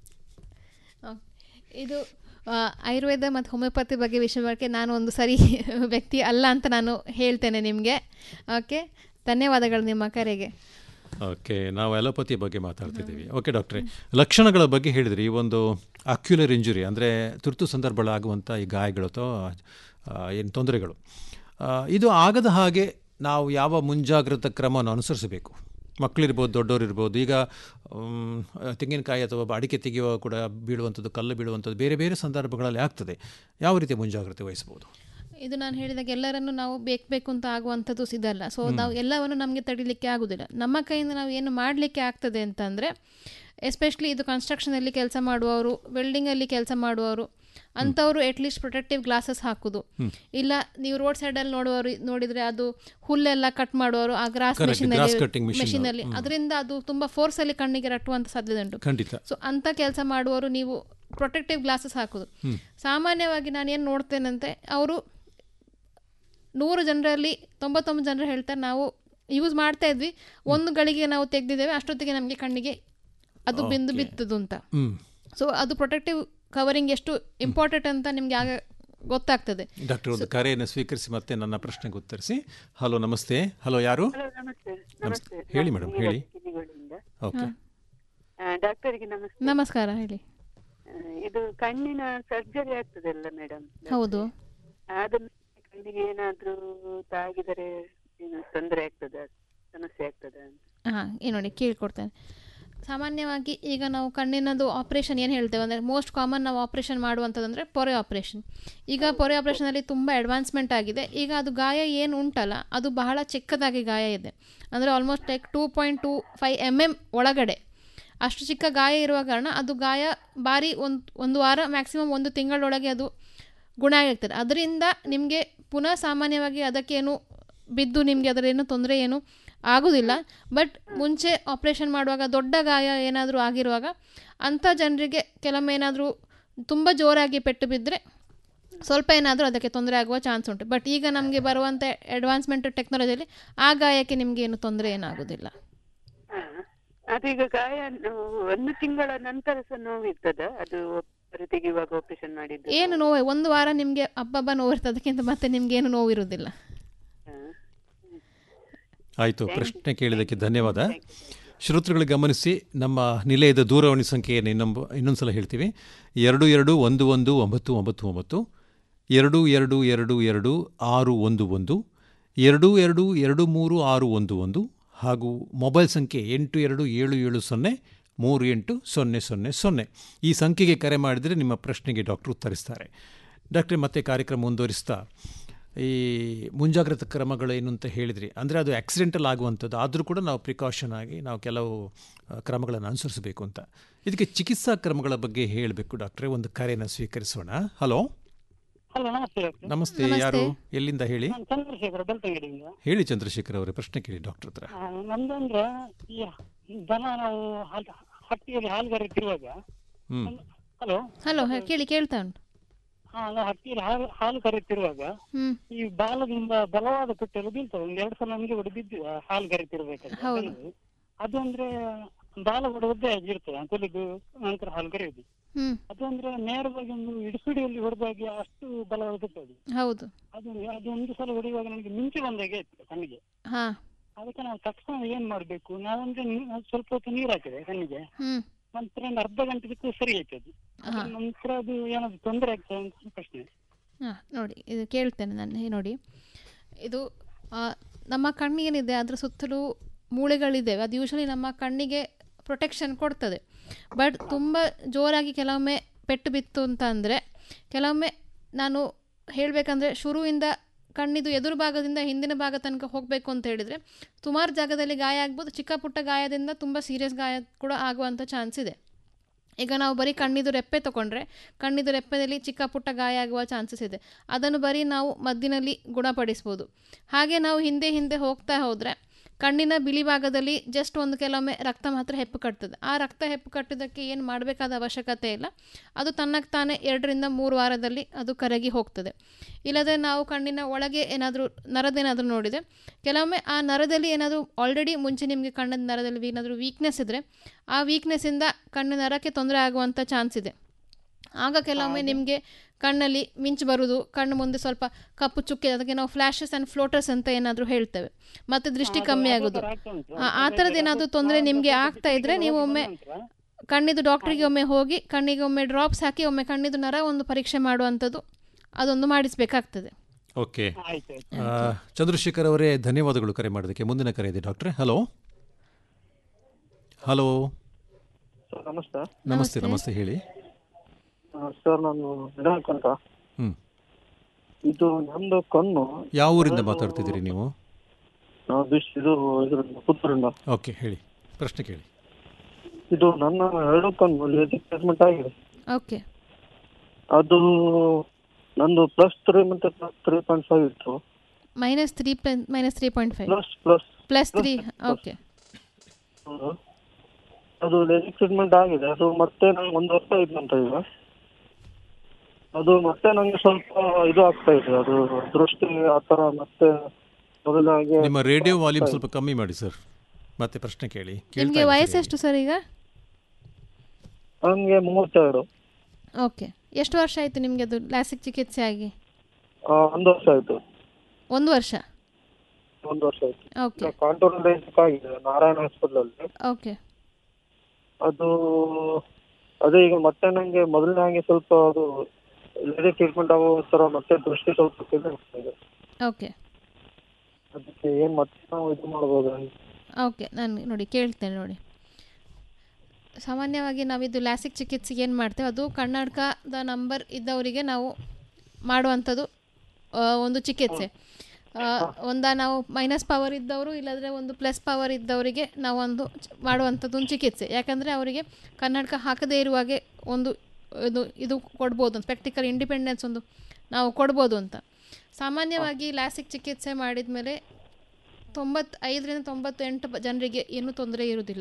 ಇದು ಆ, ಆಯುರ್ವೇದ ಮತ್ತು ಹೋಮಿಯೋಪತಿ ಬಗ್ಗೆ ವಿಷಯ ಬಗ್ಗೆ ನಾನು ಒಂದು ಸರಿ ವ್ಯಕ್ತಿ ಅಲ್ಲ ಅಂತ ನಾನು ಹೇಳ್ತೇನೆ ನಿಮಗೆ ಓಕೆ ಧನ್ಯವಾದಗಳು ನಿಮ್ಮ ಕರೆಗೆ ಓಕೆ ನಾವು ಅಲೋಪತಿ ಬಗ್ಗೆ ಮಾತಾಡ್ತಿದ್ದೀವಿ ಓಕೆ ಡಾಕ್ಟ್ರೆ ಲಕ್ಷಣಗಳ ಬಗ್ಗೆ ಹೇಳಿದ್ರಿ ಈ ಒಂದು ಅಕ್ಯುಲರ್ ಇಂಜುರಿ ಅಂದರೆ ತುರ್ತು ಸಂದರ್ಭಗಳಾಗುವಂಥ ಈ ಗಾಯಗಳು ಅಥವಾ ಏನು ತೊಂದರೆಗಳು ಆ, ಇದು ಆಗದ ಹಾಗೆ ನಾವು ಯಾವ ಮುಂಜಾಗ್ರತಾ ಕ್ರಮವನ್ನು ಅನುಸರಿಸಬೇಕು ಮಕ್ಕಳಿರ್ಬೋದು ದೊಡ್ಡವರಿರ್ಬೋದು ಈಗ ಮ್, ತೆಂಗಿನಕಾಯಿ ಅಥವಾ ಅಡಿಕೆ ತೆಗೆಯುವ ಕೂಡ ಬೀಳುವಂಥದ್ದು ಕಲ್ಲು ಬೀಳುವಂಥದ್ದು ಬೇರೆ ಬೇರೆ ಸಂದರ್ಭಗಳಲ್ಲಿ ಆಗ್ತದೆ ಯಾವ ರೀತಿ ಮುಂಜಾಗ್ರತೆ ವಹಿಸ್ಬೋದು ಇದು ನಾನು ಹೇಳಿದಾಗ ಎಲ್ಲರನ್ನು ನಾವು ಬೇಕು ಬೇಕು ಅಂತ ಆಗುವಂಥದ್ದು ಇದಲ್ಲ ಸೊ ನಾವು ಎಲ್ಲವನ್ನು ನಮಗೆ ತಡಿಲಿಕ್ಕೆ ಆಗುದಿಲ್ಲ ನಮ್ಮ ಕೈಯಿಂದ ನಾವು ಏನು ಮಾಡಲಿಕ್ಕೆ ಆಗ್ತದೆ ಅಂತಂದರೆ ಎಸ್ಪೆಷಲಿ ಇದು ಕನ್ಸ್ಟ್ರಕ್ಷನಲ್ಲಿ ಕೆಲಸ ಮಾಡುವವರು ವೆಲ್ಡಿಂಗಲ್ಲಿ ಕೆಲಸ ಮಾಡುವವರು ಅಂಥವ್ರು ಅಟ್ಲೀಸ್ಟ್ ಪ್ರೊಟೆಕ್ಟಿವ್ ಗ್ಲಾಸಸ್ ಹಾಕೋದು ಇಲ್ಲ ನೀವು ರೋಡ್ ಸೈಡಲ್ಲಿ ನೋಡುವವರು ನೋಡಿದ್ರೆ ಅದು ಹುಲ್ಲೆಲ್ಲ ಕಟ್ ಮಾಡುವವರು ಆ grass Correct, grass cutting machine. ಮೆಷಿನಲ್ಲಿ ಹ್ಮ್. ಅದರಿಂದ ಅದು ತುಂಬ ಫೋರ್ಸಲ್ಲಿ ಕಣ್ಣಿಗೆ ರಟ್ಟುವಂಥ ಸಾಧ್ಯತೆ ಉಂಟು ಖಂಡಿತ. ಸೊ ಅಂಥ ಕೆಲಸ ಮಾಡುವವರು ನೀವು ಪ್ರೊಟೆಕ್ಟಿವ್ ಗ್ಲಾಸಸ್ ಹಾಕೋದು ಹ್ಮ್. ಸಾಮಾನ್ಯವಾಗಿ ನಾನು ಏನು ನೋಡ್ತೇನಂತೆ ಅವರು ನೂರು ಜನರಲ್ಲಿ ತೊಂಬತ್ತೊಂಬತ್ತು ಜನರು ಹೇಳ್ತಾರೆ ನಾವು ಯೂಸ್ ಮಾಡ್ತಾ ಇದ್ವಿ ಒಂದು ಗಳಿಗೆ ನಾವು ತೆಗೆದಿದ್ದೇವೆ ಅಷ್ಟೊತ್ತಿಗೆ ನಮಗೆ ಕಣ್ಣಿಗೆ ಅದು ಬಿಂದು ಬಿತ್ತದು ಅಂತ ಹ್ಮ್. ಸೊ ಅದು ಪ್ರೊಟೆಕ್ಟಿವ್ ಕವರಿಂಗ್ ಎಷ್ಟು ಇಂಪಾರ್ಟೆಂಟ್ ಅಂತ ನಿಮಗೆ ಆಗ ಗೊತ್ತಾಗ್ತದೆ ಡಾಕ್ಟರ್ ಒಂದು ಕರೆಯನ್ನು ಸ್ವೀಕರಿಸಿ ಮತ್ತೆ ನನ್ನ ಪ್ರಶ್ನೆಗೆ ಉತ್ತರಿಸಿ ಹಲೋ ನಮಸ್ತೆ ಹಲೋ ಯಾರು ನಮಸ್ತೆ ನಮಸ್ತೆ ಹೇಳಿ ಮೇಡಮ್ ಹೇಳಿ ಓಕೆ ಡಾಕ್ಟರ್ಗೆ ನಮಸ್ತೆ ನಮಸ್ಕಾರ ಹೇಳಿ ಆ, ಇದು ಕಣ್ಣಿನ ಸರ್ಜರಿ ಆಗ್ತದಲ್ಲ ಮೇಡಮ್ ಹೌದು ಆದ ಮೇಲೆ ಕಣ್ಣಿಗೆ ಏನಾದ್ರೂ ತಾಗಿದರೆ ಏನು ತೊಂದರೆ ಆಗ್ತದ ಸಮಸ್ಯೆ ಆಗ್ತದ ಅಂತ ಹಾಂ ಏನು ನೋಡಿ ಕೇಳ್ಕೊಡ್ತೇನೆ ಸಾಮಾನ್ಯವಾಗಿ ಈಗ ನಾವು ಕಣ್ಣಿನದು ಆಪ್ರೇಷನ್ ಏನು ಹೇಳ್ತೇವೆ ಅಂದರೆ ಮೋಸ್ಟ್ ಕಾಮನ್ ನಾವು ಆಪ್ರೇಷನ್ ಮಾಡುವಂಥದ್ದಂದರೆ ಪೊರೆ ಆಪ್ರೇಷನ್ ಈಗ ಪೊರೆ ಆಪ್ರೇಷನಲ್ಲಿ ತುಂಬ ಅಡ್ವಾನ್ಸ್ಮೆಂಟ್ ಆಗಿದೆ ಈಗ ಅದು ಗಾಯ ಏನು ಉಂಟಲ್ಲ ಅದು ಬಹಳ ಚಿಕ್ಕದಾಗಿ ಗಾಯ ಇದೆ ಅಂದರೆ almost like two point two five M M ಒಳಗಡೆ ಅಷ್ಟು ಚಿಕ್ಕ ಗಾಯ ಇರುವ ಕಾರಣ ಅದು ಗಾಯ ಬಾರಿ ಒಂದು ಒಂದು ವಾರ ಮ್ಯಾಕ್ಸಿಮಮ್ ಒಂದು ತಿಂಗಳೊಳಗೆ ಅದು ಗುಣ ಆಗಿರ್ತದೆ ಅದರಿಂದ ನಿಮಗೆ ಪುನಃ ಸಾಮಾನ್ಯವಾಗಿ ಅದಕ್ಕೇನು ಬಿದ್ದು ನಿಮಗೆ ಅದರೇನು ತೊಂದರೆ ಏನು ಆಗೋದಿಲ್ಲ ಬಟ್ ಮುಂಚೆ ಆಪ್ರೇಷನ್ ಮಾಡುವಾಗ ದೊಡ್ಡ ಗಾಯ ಏನಾದರೂ ಆಗಿರುವಾಗ ಅಂಥ ಜನರಿಗೆ ಕೆಲವೊಮ್ಮೆ ಏನಾದರೂ ತುಂಬ ಜೋರಾಗಿ ಪೆಟ್ಟು ಬಿದ್ದರೆ ಸ್ವಲ್ಪ ಏನಾದರೂ ಅದಕ್ಕೆ ತೊಂದರೆ ಆಗುವ ಚಾನ್ಸ್ ಉಂಟು ಬಟ್ ಈಗ ನಮಗೆ ಬರುವಂಥ ಅಡ್ವಾನ್ಸ್ಮೆಂಟ್ ಟೆಕ್ನಾಲಜಿಯಲ್ಲಿ ಆ ಗಾಯಕ್ಕೆ ನಿಮಗೆ ಏನು ತೊಂದರೆ ಏನಾಗೋದಿಲ್ಲ ಅದೀಗ ಗಾಯ ನೋವು ಒಂದು ತಿಂಗಳ ನಂತರ ಸಹ ನೋವು ಇರ್ತದ ಅದು ಒಬ್ಬರು ತೆಗೆಯುವಾಗ ಆಪರೇಷನ್ ಮಾಡಿದ್ದು ಏನು ನೋವು ಒಂದು ವಾರ ನಿಮಗೆ ಹಬ್ಬಬ್ಬ ನೋವು ಇರ್ತದೆ ಅದಕ್ಕಿಂತ ಮತ್ತೆ ನಿಮ್ಗೆ ಏನು ನೋವು ಇರುವುದಿಲ್ಲ ಆಯಿತು ಪ್ರಶ್ನೆ ಕೇಳಿದ್ದಕ್ಕೆ ಧನ್ಯವಾದ ಶ್ರೋತೃಗಳು ಗಮನಿಸಿ ನಮ್ಮ ನಿಲಯದ ದೂರವಾಣಿ ಸಂಖ್ಯೆಯನ್ನು ಇನ್ನೊಂದು ಇನ್ನೊಂದು ಸಲ ಹೇಳ್ತೀವಿ ಎರಡು ಎರಡು ಒಂದು ಒಂದು ಒಂಬತ್ತು ಒಂಬತ್ತು ಒಂಬತ್ತು ಎರಡು ಎರಡು ಎರಡು ಎರಡು ಆರು ಒಂದು ಒಂದು ಎರಡು ಎರಡು ಎರಡು ಮೂರು ಆರು ಒಂದು ಒಂದು ಹಾಗೂ ಮೊಬೈಲ್ ಸಂಖ್ಯೆ ಎಂಟು ಎರಡು ಏಳು ಏಳು ಸೊನ್ನೆ ಮೂರು ಎಂಟು ಸೊನ್ನೆ ಸೊನ್ನೆ ಸೊನ್ನೆ ಈ ಸಂಖ್ಯೆಗೆ ಕರೆ ಮಾಡಿದರೆ ನಿಮ್ಮ ಪ್ರಶ್ನೆಗೆ ಡಾಕ್ಟರ್ ಉತ್ತರಿಸ್ತಾರೆ ಡಾಕ್ಟ್ರೆ ಮತ್ತೆ ಕಾರ್ಯಕ್ರಮ ಮುಂದುವರಿಸ್ತಾ ಈ ಮುಂಜಾಗ್ರತಾ ಕ್ರಮಗಳೇನು ಅಂತ ಹೇಳಿದ್ರಿ ಅಂದರೆ ಅದು ಆಕ್ಸಿಡೆಂಟಲ್ ಆಗುವಂಥದ್ದು ಆದರೂ ಕೂಡ ನಾವು ಪ್ರಿಕಾಷನ್ ಆಗಿ ನಾವು ಕೆಲವು ಆ, ಕ್ರಮಗಳನ್ನು ಅನುಸರಿಸಬೇಕು ಅಂತ ಇದಕ್ಕೆ ಚಿಕಿತ್ಸಾ ಕ್ರಮಗಳ ಬಗ್ಗೆ ಹೇಳಬೇಕು ಡಾಕ್ಟ್ರೆ ಒಂದು ಕರೆಯನ್ನು ಸ್ವೀಕರಿಸೋಣ ಹಲೋ ಹಲೋ ನಮಸ್ತೆ ಡಾಕ್ಟರ್ ನಮಸ್ತೆ ಯಾರು ಎಲ್ಲಿಂದ ಹೇಳಿ ನಾನು ಚಂದ್ರಶೇಖರ ಬೆಳ್ತಂಗಡಿಯಿಂದ ಹೇಳಿ ಚಂದ್ರಶೇಖರ್ ಅವರೇ ಪ್ರಶ್ನೆ ಕೇಳಿ ಡಾಕ್ಟರ್ ಹತ್ರ ಆ, ನಮ್ದಂದ್ರೆ ಈ ದನ ನಾವು ಹಾಲ್- ಹಟ್ಟಿಯಲ್ಲಿ ಹಾಲು ಕರೀತಿರುವಾಗ ಹ್ಮ್ ಹಲೋ ಹಲೋ ಕೇಳಿ ಕೇಳ್ತಾ ಉಂಟು ಹಾ ನಾವು ಹಟ್ಟಿಯಲ್ಲಿ ಹಾಲು ಹಾಲು ಕರೀತಿರುವಾಗ ಹ್ಮ್ ಈ ಬಾಲದಿಂದ ಬಲವಾದ ಪೆಟ್ಟೆಲ್ಲ ಬೀಳ್ತವೆ ಒಂದ್ ಎರಡು ಸಲ ನಮಗೆ ಕೂಡ ಬಿದ್ದು ಆ, ಹಾಲು ಕರೀತಿರ್ಬೇಕಾದ್ರೆ ಹೌದು. ದನದ್ದು. ಅದು ಅಂದ್ರೆ ಬಾಲ ಕೂಡ ಒದ್ದೆ ಆಗಿರ್ತದೆ ಕೊಲಿದು ನಂತರ ಹಾಲು ಕರೆಯುದು ಹ್ಮ್ ಅದು ಅಂದ್ರೆ ನೇರವಾಗಿ ಒಂದು ಇಡಿಪಿಡಿಯಲ್ಲಿ ಹೊಡೆದಾಗಿ ಅಷ್ಟು ಬಲವಾದ ಪೆಟ್ಟು ಅದು ಹೌದು ಅದು ಅದು ಒಂದು ಸಲ ಹೊಡೆಯುವಾಗ ನನಗೆ ಮಿಂಚು ಬಂದಾಗೆ ಇತ್ತು ಕಣ್ಣಿಗೆ ಹಾ ಅದಕ್ಕೆ ನಾವು ತಕ್ಷಣ ಏನ್ ಮಾಡ್ಬೇಕು ನಾವಂದ್ರೆ ನೀ- ಸ್ವಲ್ಪ ಹೊತ್ತು ನೀರ್ ಹಾಕಿದೆ ಕಣ್ಣಿಗೆ ಹ್ಮ್ ನಂತರ ಒಂದು ಅರ್ಧ ಗಂಟೆ ಬಿಟ್ಟು ಸರಿ ಆಯ್ತು ಅದು ಅದ್ರ ನಂತರ ಅದು ಏನಾದ್ರು ತೊಂದರೆ ಆಗ್ತದೆ ಅಂತ ಪ್ರಶ್ನೆ ಹಾಂ ನೋಡಿ ಇದು ಕೇಳ್ತೇನೆ ನಾನು ಹೇ ನೋಡಿ ಇದು ಆ, ನಮ್ಮ ಕಣ್ಣಿಗೇನಿದೆ ಅದರ ಸುತ್ತಲೂ ಮೂಳೆಗಳಿದ್ದೇವೆ ಅದು ಯೂಶಲಿ ನಮ್ಮ ಕಣ್ಣಿಗೆ ಪ್ರೊಟೆಕ್ಷನ್ ಕೊಡ್ತದೆ ಬಟ್ ತುಂಬ ಜೋರಾಗಿ ಕೆಲವೊಮ್ಮೆ ಪೆಟ್ಟು ಬಿತ್ತು ಅಂತ ಅಂದರೆ ಕೆಲವೊಮ್ಮೆ ನಾನು ಹೇಳಬೇಕಂದ್ರೆ ಶುರುವಿಂದ ಕಣ್ಣಿದು ಎದುರು ಭಾಗದಿಂದ ಹಿಂದಿನ ಭಾಗ ತನಕ ಹೋಗಬೇಕು ಅಂತ ಹೇಳಿದರೆ ಸುಮಾರು ಜಾಗದಲ್ಲಿ ಗಾಯ ಆಗ್ಬೋದು ಚಿಕ್ಕ ಪುಟ್ಟ ಗಾಯದಿಂದ ತುಂಬ ಸೀರಿಯಸ್ ಗಾಯ ಕೂಡ ಆಗುವಂಥ ಚಾನ್ಸ್ ಇದೆ ಈಗ ನಾವು ಬರೀ ಕಣ್ಣಿದು ರೆಪ್ಪೆ ತಗೊಂಡ್ರೆ ಕಣ್ಣಿದು ರೆಪ್ಪೆಯಲ್ಲಿ ಚಿಕ್ಕ ಪುಟ್ಟ ಗಾಯ ಆಗುವ ಚಾನ್ಸಸ್ ಇದೆ ಅದನ್ನು ಬರೀ ನಾವು ಮದ್ದಿನಲ್ಲಿ ಗುಣಪಡಿಸ್ಬೋದು ಹಾಗೆ ನಾವು ಹಿಂದೆ ಹಿಂದೆ ಹೋಗ್ತಾ ಹೋದರೆ ಕಣ್ಣಿನ ಬಿಳಿ ಭಾಗದಲ್ಲಿ ಜಸ್ಟ್ ಒಂದು ಕೆಲವೊಮ್ಮೆ ರಕ್ತ ಮಾತ್ರ ಹೆಪ್ಪು ಕಟ್ತದೆ ಆ ರಕ್ತ ಹೆಪ್ಪು ಕಟ್ಟಿದ್ದಕ್ಕೆ ಏನು ಮಾಡಬೇಕಾದ ಅವಶ್ಯಕತೆ ಇಲ್ಲ ಅದು ತನ್ನಕ್ಕೆ ತಾನೇ ಎರಡರಿಂದ ಮೂರು ವಾರದಲ್ಲಿ ಅದು ಕರಗಿ ಹೋಗ್ತದೆ ಇಲ್ಲದೆ ನಾವು ಕಣ್ಣಿನ ಒಳಗೆ ಏನಾದರೂ ನರದೇನಾದರೂ ನೋಡಿದೆ ಕೆಲವೊಮ್ಮೆ ಆ ನರದಲ್ಲಿ ಏನಾದರೂ ಆಲ್ರೆಡಿ ಮುಂಚೆ ನಿಮಗೆ ಕಣ್ಣಿನ ನರದಲ್ಲಿ ಏನಾದರೂ ವೀಕ್ನೆಸ್ ಇದ್ದರೆ ಆ ವೀಕ್ನೆಸ್ಸಿಂದ ಕಣ್ಣಿನ ನರಕ್ಕೆ ತೊಂದರೆ ಆಗುವಂಥ ಚಾನ್ಸ್ ಇದೆ ಆಗ ಕೆಲವೊಮ್ಮೆ ನಿಮಗೆ ಕಣ್ಣಲ್ಲಿ ಮಿಂಚು ಬರುವುದು ಕಣ್ಣು ಮುಂದೆ ಸ್ವಲ್ಪ ಕಪ್ಪು ಚುಕ್ಕೆ ಅದಕ್ಕೆ ನಾವು ಫ್ಲ್ಯಾಶಸ್ ಆ್ಯಂಡ್ ಫ್ಲೋಟರ್ಸ್ ಅಂತ ಏನಾದರೂ ಹೇಳ್ತೇವೆ ಮತ್ತು ದೃಷ್ಟಿ ಕಮ್ಮಿ ಆಗೋದು ಆ- ಆ ಥರದ್ದು ಏನಾದರೂ ತೊಂದರೆ ನಿಮಗೆ ಆಗ್ತಾ ಇದ್ದರೆ ನೀವು ಒಮ್ಮೆ ಕಣ್ಣಿದು ಡಾಕ್ಟ್ರಿಗೆ ಒಮ್ಮೆ ಹೋಗಿ ಕಣ್ಣಿಗೆ ಒಮ್ಮೆ ಡ್ರಾಪ್ಸ್ ಹಾಕಿ ಒಮ್ಮೆ ಕಣ್ಣಿದು ನರ ಒಂದು ಪರೀಕ್ಷೆ ಮಾಡುವಂಥದ್ದು ಅದೊಂದು ಮಾಡಿಸಬೇಕಾಗ್ತದೆ ಓಕೆ ಆ, ಚಂದ್ರಶೇಖರ್ ಅವರೇ ಧನ್ಯವಾದಗಳು ಕರೆ ಮಾಡೋದಕ್ಕೆ ಮುಂದಿನ ಕರೆ ಇದೆ ಡಾಕ್ಟ್ರೆ ಹಲೋ ಹಲೋ ನಮಸ್ತೆ ನಮಸ್ತೆ ನಮಸ್ತೆ ಹೇಳಿ ಸರ್ ನಾನು ವಿನಾಯಕ್ ಅಂತ ಹ್ಮ್. ಇದು ನಮ್ದು ಕಣ್ಣು ಯಾವ ಊರಿಂದ ಮಾತಾಡ್ತಿದ್ದೀರಿ ನೀವು ನಾವು ಬಿಸ್- ಇದು ಇದರಿಂದ ಪುತ್ತೂರಿಂದ ಓಕೆ ಹೇಳಿ ಪ್ರಶ್ನೆ ಕೇಳಿ ಇದು ನನ್ನ ಎರಡು ಕಣ್ಣು ರಿಪ್ಲೇಸ್ಮೆಂಟ್ ಆಗಿದೆ ಓಕೆ ಅದು ನಂದು ಪ್ಲಸ್ ತ್ರೀ ಮತ್ತೆ ಪ್ಲಸ್ ತ್ರೀ ಪಾಯಿಂಟ್ ಫೈವ್ ಇತ್ತು minus three minus three point five plus plus plus three okay ಹೌದು. ಅದು ಲೇಸಿಕ್ ಟ್ರೀಟ್ಮೆಂಟ್ ಆಗಿದೆ ಅದು ಮತ್ತೆ ನಂಗೆ ಒಂದು ವರ್ಷ ಇದ್ದಂತ ಈಗ ಅದು ಮತ್ತೆ ನಂಗೆ ಸ್ವಲ್ಪ ಇದು ಆಗ್ತಾ ಇದೆ ಅದು ದೃಷ್ಟಿ ಆ ಥರ ಮತ್ತೆ ಮೊದಲ ಹಾಗೆ ನಿಮ್ಮ ರೇಡಿಯೋ ವಾಲ್ಯೂಮ್ ಸ್ವಲ್ಪ ಕಮ್ಮಿ ಮಾಡಿ ಸರ್ ಮತ್ತೆ ಪ್ರಶ್ನೆ ಕೇಳಿ ಕೇಳ್ತಾ ನಿಮಗೆ ಇರಿ ವಯಸ್ಸೆಷ್ಟು ಸರ್ ಈಗ ನನಗೆ ಮೂವತ್ತೆರಡು ಓಕೆ ಎಷ್ಟು ವರ್ಷ ಆಯಿತು ನಿಮಗೆ ಅದು ಲ್ಯಾಸಿಕ್ ಚಿಕಿತ್ಸೆ ಆಗಿ ಆ, ಒಂದು ವರ್ಷ ಆಯ್ತು ಒಂದು ವರ್ಷ ಒಂದು ವರ್ಷ ಆಯ್ತು ಓಕೆ ಕಾಂಟೂರ್ ಲೇಸಿಕ್ ಆಗಿದೆ ನಾರಾಯಣ ಹಾಸ್ಪಿಟಲ್ ಅಲ್ಲಿ ಓಕೆ ಅದು ಅದೇ ಈಗ ಮತ್ತೆ ನಂಗೆ ಮೊದಲಿನ ಹಾಗೆ ಸ್ವಲ್ಪ ಅದು ಲೇಸಿಕ್ ಟ್ರೀಟ್ಮೆಂಟ್ ಆಗೋ ಥರ ಮತ್ತೆ ದೃಷ್ಟಿ ಸ್ವಲ್ಪ ಕಡಿಮೆ ಆಗ್ತಾ ಇದೆ ಓಕೆ ಅದಕ್ಕೆ ಏನ್ ಮತ್ತೆ ನಾವು ಇದು ಮಾಡ್ಬೋದು ಓಕೆ ನಾನು ನೋಡಿ ಕೇಳ್ತೇನೆ ನೋಡಿ ಸಾಮಾನ್ಯವಾಗಿ ನಾವಿದು ಲ್ಯಾಸಿಕ್ ಚಿಕಿತ್ಸೆಗೆ ಏನು ಮಾಡ್ತೇವೆ ಅದು ಕರ್ನಾಟಕದ ನಂಬರ್ ಇದ್ದವರಿಗೆ ನಾವು ಮಾಡುವಂಥದ್ದು ಆ, ಒಂದು ಚಿಕಿತ್ಸೆ ಆ, ಒಂದ ನಾವು ಮೈನಸ್ ಪವರ್ ಇದ್ದವರು ಇಲ್ಲಾಂದರೆ ಒಂದು ಪ್ಲಸ್ ಪವರ್ ಇದ್ದವರಿಗೆ ನಾವು ಒಂದು ಚ- ಮಾಡುವಂಥದ್ದು ಒಂದು ಚಿಕಿತ್ಸೆ ಯಾಕಂದರೆ ಅವರಿಗೆ ಕನ್ನಡಕ ಹಾಕದೇ ಇರುವಾಗೆ ಒಂದು ಇದು ಇದು ಕೊಡ್ಬೋದು ಸ್ಪೆಕ್ಟಿಕಲ್ ಇಂಡಿಪೆಂಡೆನ್ಸ್ ಒಂದು ನಾವು ಕೊಡ್ಬೋದು ಅಂತ ಸಾಮಾನ್ಯವಾಗಿ ಲ್ಯಾಸಿಕ್ ಚಿಕಿತ್ಸೆ ಮಾಡಿದ ಮೇಲೆ ತೊಂಬತ್ತೈದರಿಂದ ತೊಂಬತ್ತೆಂಟು ಬ- ಜನರಿಗೆ ಏನೂ ತೊಂದರೆ ಇರುವುದಿಲ್ಲ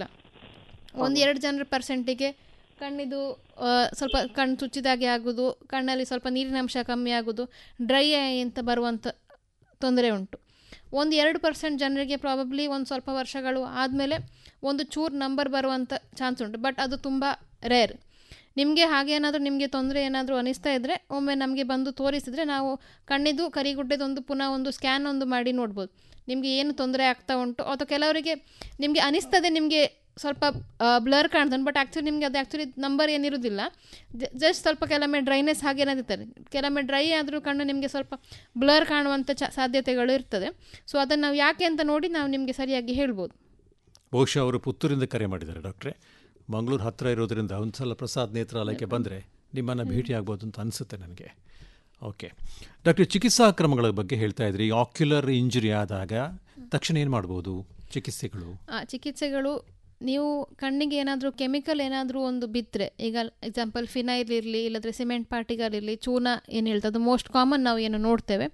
ಒಂದು ಎರಡು ಜನರ ಪರ್ಸೆಂಟಿಗೆ ಕಣ್ಣಿದು ಆ, ಸ್ವಲ್ಪ ಕಣ್ಣು ಚುಚ್ಚಿದಾಗೆ ಆಗೋದು ಕಣ್ಣಲ್ಲಿ ಸ್ವಲ್ಪ ನೀರಿನ ಅಂಶ ಕಮ್ಮಿ ಆಗೋದು ಡ್ರೈ ಐ ಅಂತ ಬರುವಂಥ ತೊಂದರೆ ಉಂಟು ಒಂದು ಎರಡು ಪರ್ಸೆಂಟ್ ಜನರಿಗೆ ಪ್ರಾಬಬ್ಲಿ ಒಂದು ಸ್ವಲ್ಪ ವರ್ಷಗಳು ಆದಮೇಲೆ ಒಂದು ಚೂರು ನಂಬರ್ ಬರುವಂಥ ಚಾನ್ಸ್ ಉಂಟು ಬಟ್ ಅದು ತುಂಬ ರೇರ್ ನಿಮಗೆ ಹಾಗೇನಾದರೂ ನಿಮಗೆ ತೊಂದರೆ ಏನಾದರೂ ಅನಿಸ್ತಾ ಇದ್ದರೆ ಒಮ್ಮೆ ನಮಗೆ ಬಂದು ತೋರಿಸಿದರೆ ನಾವು ಕಣ್ಣಿದು ಕರಿಗುಡ್ಡೆದೊಂದು ಪುನಃ ಒಂದು ಸ್ಕ್ಯಾನ್ ಒಂದು ಮಾಡಿ ನೋಡ್ಬೋದು ನಿಮಗೆ ಏನು ತೊಂದರೆ ಆಗ್ತಾ ಉಂಟು ಅಥವಾ ಕೆಲವರಿಗೆ ನಿಮಗೆ ಅನಿಸ್ತದೆ ನಿಮಗೆ ಸ್ವಲ್ಪ ಬ್ಲರ್ ಕಾಣ್ತಾನೆ ಬಟ್ ಆ್ಯಕ್ಚುಲಿ ನಿಮಗೆ ಅದು ಆ್ಯಕ್ಚುಲಿ ನಂಬರ್ ಏನಿರೋದಿಲ್ಲ ಜಸ್ಟ್ ಸ್ವಲ್ಪ ಕೆಲವೊಮ್ಮೆ ಡ್ರೈನೆಸ್ ಹಾಗೆ ಏನಾದಿರ್ತಾರೆ ಕೆಲವೊಮ್ಮೆ ಡ್ರೈ ಆದರೂ ಕಣ್ಣು ನಿಮಗೆ ಸ್ವಲ್ಪ ಬ್ಲರ್ ಕಾಣುವಂಥ ಚ ಸಾಧ್ಯತೆಗಳು ಇರ್ತದೆ ಸೊ ಅದನ್ನು ನಾವು ಯಾಕೆ ಅಂತ ನೋಡಿ ನಾವು ನಿಮಗೆ ಸರಿಯಾಗಿ ಹೇಳ್ಬೋದು ಬಹುಶಃ ಅವರು ಪುತ್ತೂರಿಂದ ಕರೆ ಮಾಡಿದ್ದಾರೆ ಡಾಕ್ಟ್ರೆ ಮಂಗಳೂರು ಹತ್ತಿರ ಇರೋದ್ರಿಂದ ಒಂದು ಸಲ ಪ್ರಸಾದ್ ನೇತ್ರಾಲಯಕ್ಕೆ ಬಂದರೆ ನಿಮ್ಮನ್ನು ಭೇಟಿ ಆಗ್ಬೋದು ಅಂತ ಅನಿಸುತ್ತೆ ನನಗೆ ಓಕೆ ಡಾಕ್ಟರ್ ಚಿಕಿತ್ಸಾ ಕ್ರಮಗಳ ಬಗ್ಗೆ ಹೇಳ್ತಾ ಇದ್ರಿ ಆಕ್ಯುಲರ್ ಇಂಜುರಿ ಆದಾಗ ತಕ್ಷಣ ಏನು ಮಾಡ್ಬೋದು ಚಿಕಿತ್ಸೆಗಳು ಆ, ಚಿಕಿತ್ಸೆಗಳು ನೀವು ಕಣ್ಣಿಗೆ ಏನಾದರೂ ಕೆಮಿಕಲ್ ಏನಾದರೂ ಒಂದು ಬಿದ್ದರೆ ಈಗ ಎಕ್ಸಾಂಪಲ್ ಫಿನೈಲ್ ಇರಲಿ ಇಲ್ಲದ್ರೆ ಸಿಮೆಂಟ್ ಪಾರ್ಟಿಕಲ್ ಇರಲಿ ಚೂನ ಏನು ಹೇಳ್ತದೆ ಅದು ಮೋಸ್ಟ್ ಕಾಮನ್ ನಾವು ಏನು ನೋಡ್ತೇವೆ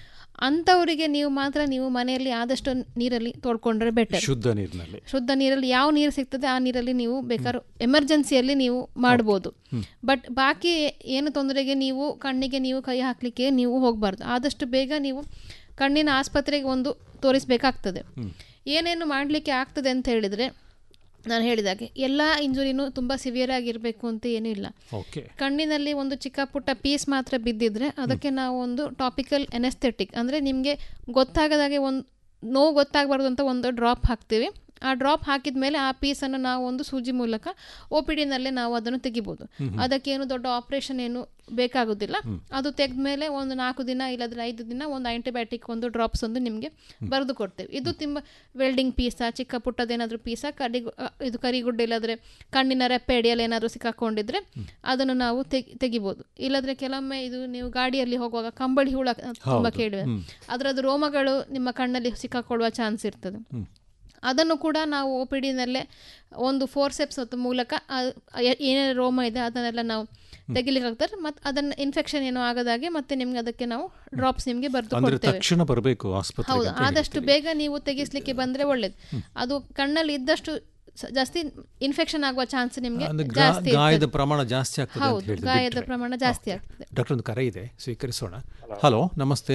ಅಂಥವರಿಗೆ ನೀವು ಮಾತ್ರ ನೀವು ಮನೆಯಲ್ಲಿ ಆದಷ್ಟು ನೀರಲ್ಲಿ ತೊಳ್ಕೊಂಡ್ರೆ ಬೆಟರ್ ಶುದ್ಧ ನೀರಿನಲ್ಲಿ ಶುದ್ಧ ನೀರಲ್ಲಿ ಯಾವ ನೀರು ಸಿಗ್ತದೆ ಆ ನೀರಲ್ಲಿ ನೀವು ಬೇಕಾದ್ರೂ ಎಮರ್ಜೆನ್ಸಿಯಲ್ಲಿ ನೀವು ಮಾಡ್ಬೋದು ಬಟ್ ಬಾಕಿ ಏನು ತೊಂದರೆಗೆ ನೀವು ಕಣ್ಣಿಗೆ ನೀವು ಕೈ ಹಾಕಲಿಕ್ಕೆ ನೀವು ಹೋಗಬಾರ್ದು ಆದಷ್ಟು ಬೇಗ ನೀವು ಕಣ್ಣಿನ ಆಸ್ಪತ್ರೆಗೆ ಒಂದು ತೋರಿಸಬೇಕಾಗ್ತದೆ ಏನೇನು ಮಾಡಲಿಕ್ಕೆ ಆಗ್ತದೆ ಅಂತ ಹೇಳಿದರೆ ನಾನು ಹೇಳಿದಾಗೆ ಎಲ್ಲ ಇಂಜುರಿನೂ ತುಂಬ ಸಿವಿಯರ್ ಆಗಿರಬೇಕು ಅಂತ ಏನೂ ಇಲ್ಲ ಓಕೆ ಕಣ್ಣಿನಲ್ಲಿ ಒಂದು ಚಿಕ್ಕ ಪುಟ್ಟ ಪೀಸ್ ಮಾತ್ರ ಬಿದ್ದಿದ್ರೆ ಅದಕ್ಕೆ ನಾವು ಒಂದು ಟಾಪಿಕಲ್ ಎನೆಸ್ಥೆಟಿಕ್ ಅಂದರೆ ನಿಮಗೆ ಗೊತ್ತಾಗದಾಗೆ ಒಂದು ನೋವು ಗೊತ್ತಾಗಬಾರ್ದು ಅಂತ ಒಂದು ಡ್ರಾಪ್ ಹಾಕ್ತೀವಿ ಆ ಡ್ರಾಪ್ ಹಾಕಿದ ಮೇಲೆ ಆ ಪೀಸನ್ನು ನಾವು ಒಂದು ಸೂಜಿ ಮೂಲಕ ಒ ಪಿ ಡಿನಲ್ಲೇ ನಾವು ಅದನ್ನು ತೆಗಿಬೋದು ಅದಕ್ಕೇನು ದೊಡ್ಡ ಆಪ್ರೇಷನ್ ಏನು ಬೇಕಾಗೋದಿಲ್ಲ ಅದು ತೆಗೆದ ಮೇಲೆ ಒಂದು ನಾಲ್ಕು ದಿನ ಇಲ್ಲದ್ರೆ ಐದು ದಿನ ಒಂದು ಆಂಟಿಬಯೋಟಿಕ್ ಒಂದು ಡ್ರಾಪ್ಸ್ ಒಂದು ನಿಮಗೆ ಬರೆದು ಕೊಡ್ತೇವೆ ಇದು ತುಂಬ ವೆಲ್ಡಿಂಗ್ ಪೀಸ ಚಿಕ್ಕ ಪುಟ್ಟದೇನಾದರೂ ಪೀಸ ಕಡಿ ಇದು ಕರಿಗುಡ್ಡೆ ಇಲ್ಲದ್ರೆ ಕಣ್ಣಿನ ರೆಪ್ಪೆ ಅಡಿಯಲ್ಲಿ ಏನಾದರೂ ಸಿಕ್ಕಾಕೊಂಡಿದ್ರೆ ಅದನ್ನು ನಾವು ತೆಗಿ ತೆಗಿಬೋದು ಇಲ್ಲದ್ರೆ ಕೆಲವೊಮ್ಮೆ ಇದು ನೀವು ಗಾಡಿಯಲ್ಲಿ ಹೋಗುವಾಗ ಕಂಬಳಿ ಹುಳ ತುಂಬ ಹೌದು. ಕೇಳಿವೆ ಹ್ಮ್. ಅದರದ್ದು ರೋಮಗಳು ನಿಮ್ಮ ಕಣ್ಣಲ್ಲಿ ಸಿಕ್ಕಾಕೊಳ್ಳುವ ಚಾನ್ಸ್ ಇರ್ತದೆ ಅದನ್ನು ಕೂಡ ನಾವು ಒ ಪಿ ಡಿನಲ್ಲೇ ಒಂದು ಫೋರ್ಸೆಪ್ಸ್ ಮೂಲಕ ಆ- ಏ- ಏನೇನು ರೋಮ ಇದೆ ಅದನ್ನೆಲ್ಲ ನಾವು ತೆಗಿಲಿಕ್ಕೆ ಆಗ್ತಾರೆ ಮತ್ತು ಅದನ್ನು ಇನ್ಫೆಕ್ಷನ್ ಏನೋ ಆಗದಾಗೆ ಮತ್ತೆ ನಿಮ್ಗೆ ಅದಕ್ಕೆ ನಾವು ಡ್ರಾಪ್ಸ್ ನಿಮಗೆ ಬರೆದು ಅಂದ್ರೆ ಕೊಡ್ತೇವೆ ತಕ್ಷಣ ಬರಬೇಕು ಆಸ್ಪತ್ರೆಗೆ ಹೌದು ಅಂತ ಆದಷ್ಟು ಬೇಗ ನೀವು ತೆಗಿಸ್ಲಿಕ್ಕೆ ಬಂದ್ರೆ ಒಳ್ಳೇದು ಅದು ಕಣ್ಣಲ್ಲಿ ಇದ್ದಷ್ಟು ಸ- ಜಾಸ್ತಿ ಇನ್ಫೆಕ್ಷನ್ ಆಗುವ ಚಾನ್ಸ್ ನಿಮಗೆ ಅಂದ್ರೆ ಗಾ- ಜಾಸ್ತಿ ಗಾಯದ ಇರ್ತದೆ. ಪ್ರಮಾಣ ಜಾಸ್ತಿ ಆಗ್ತದೆ ಅಂತ ಹೌದು ಹೇಳಿದ್ರೆ ಗಾಯದ ಬಿಟ್ರೆ. ಪ್ರಮಾಣ ಜಾಸ್ತಿ ಆಗ್ತದೆ ಡಾಕ್ಟರ್ ಒಂದು ಕರೆ ಇದೆ ಸ್ವೀಕರಿಸೋಣ ಹಲೋ ನಮಸ್ತೆ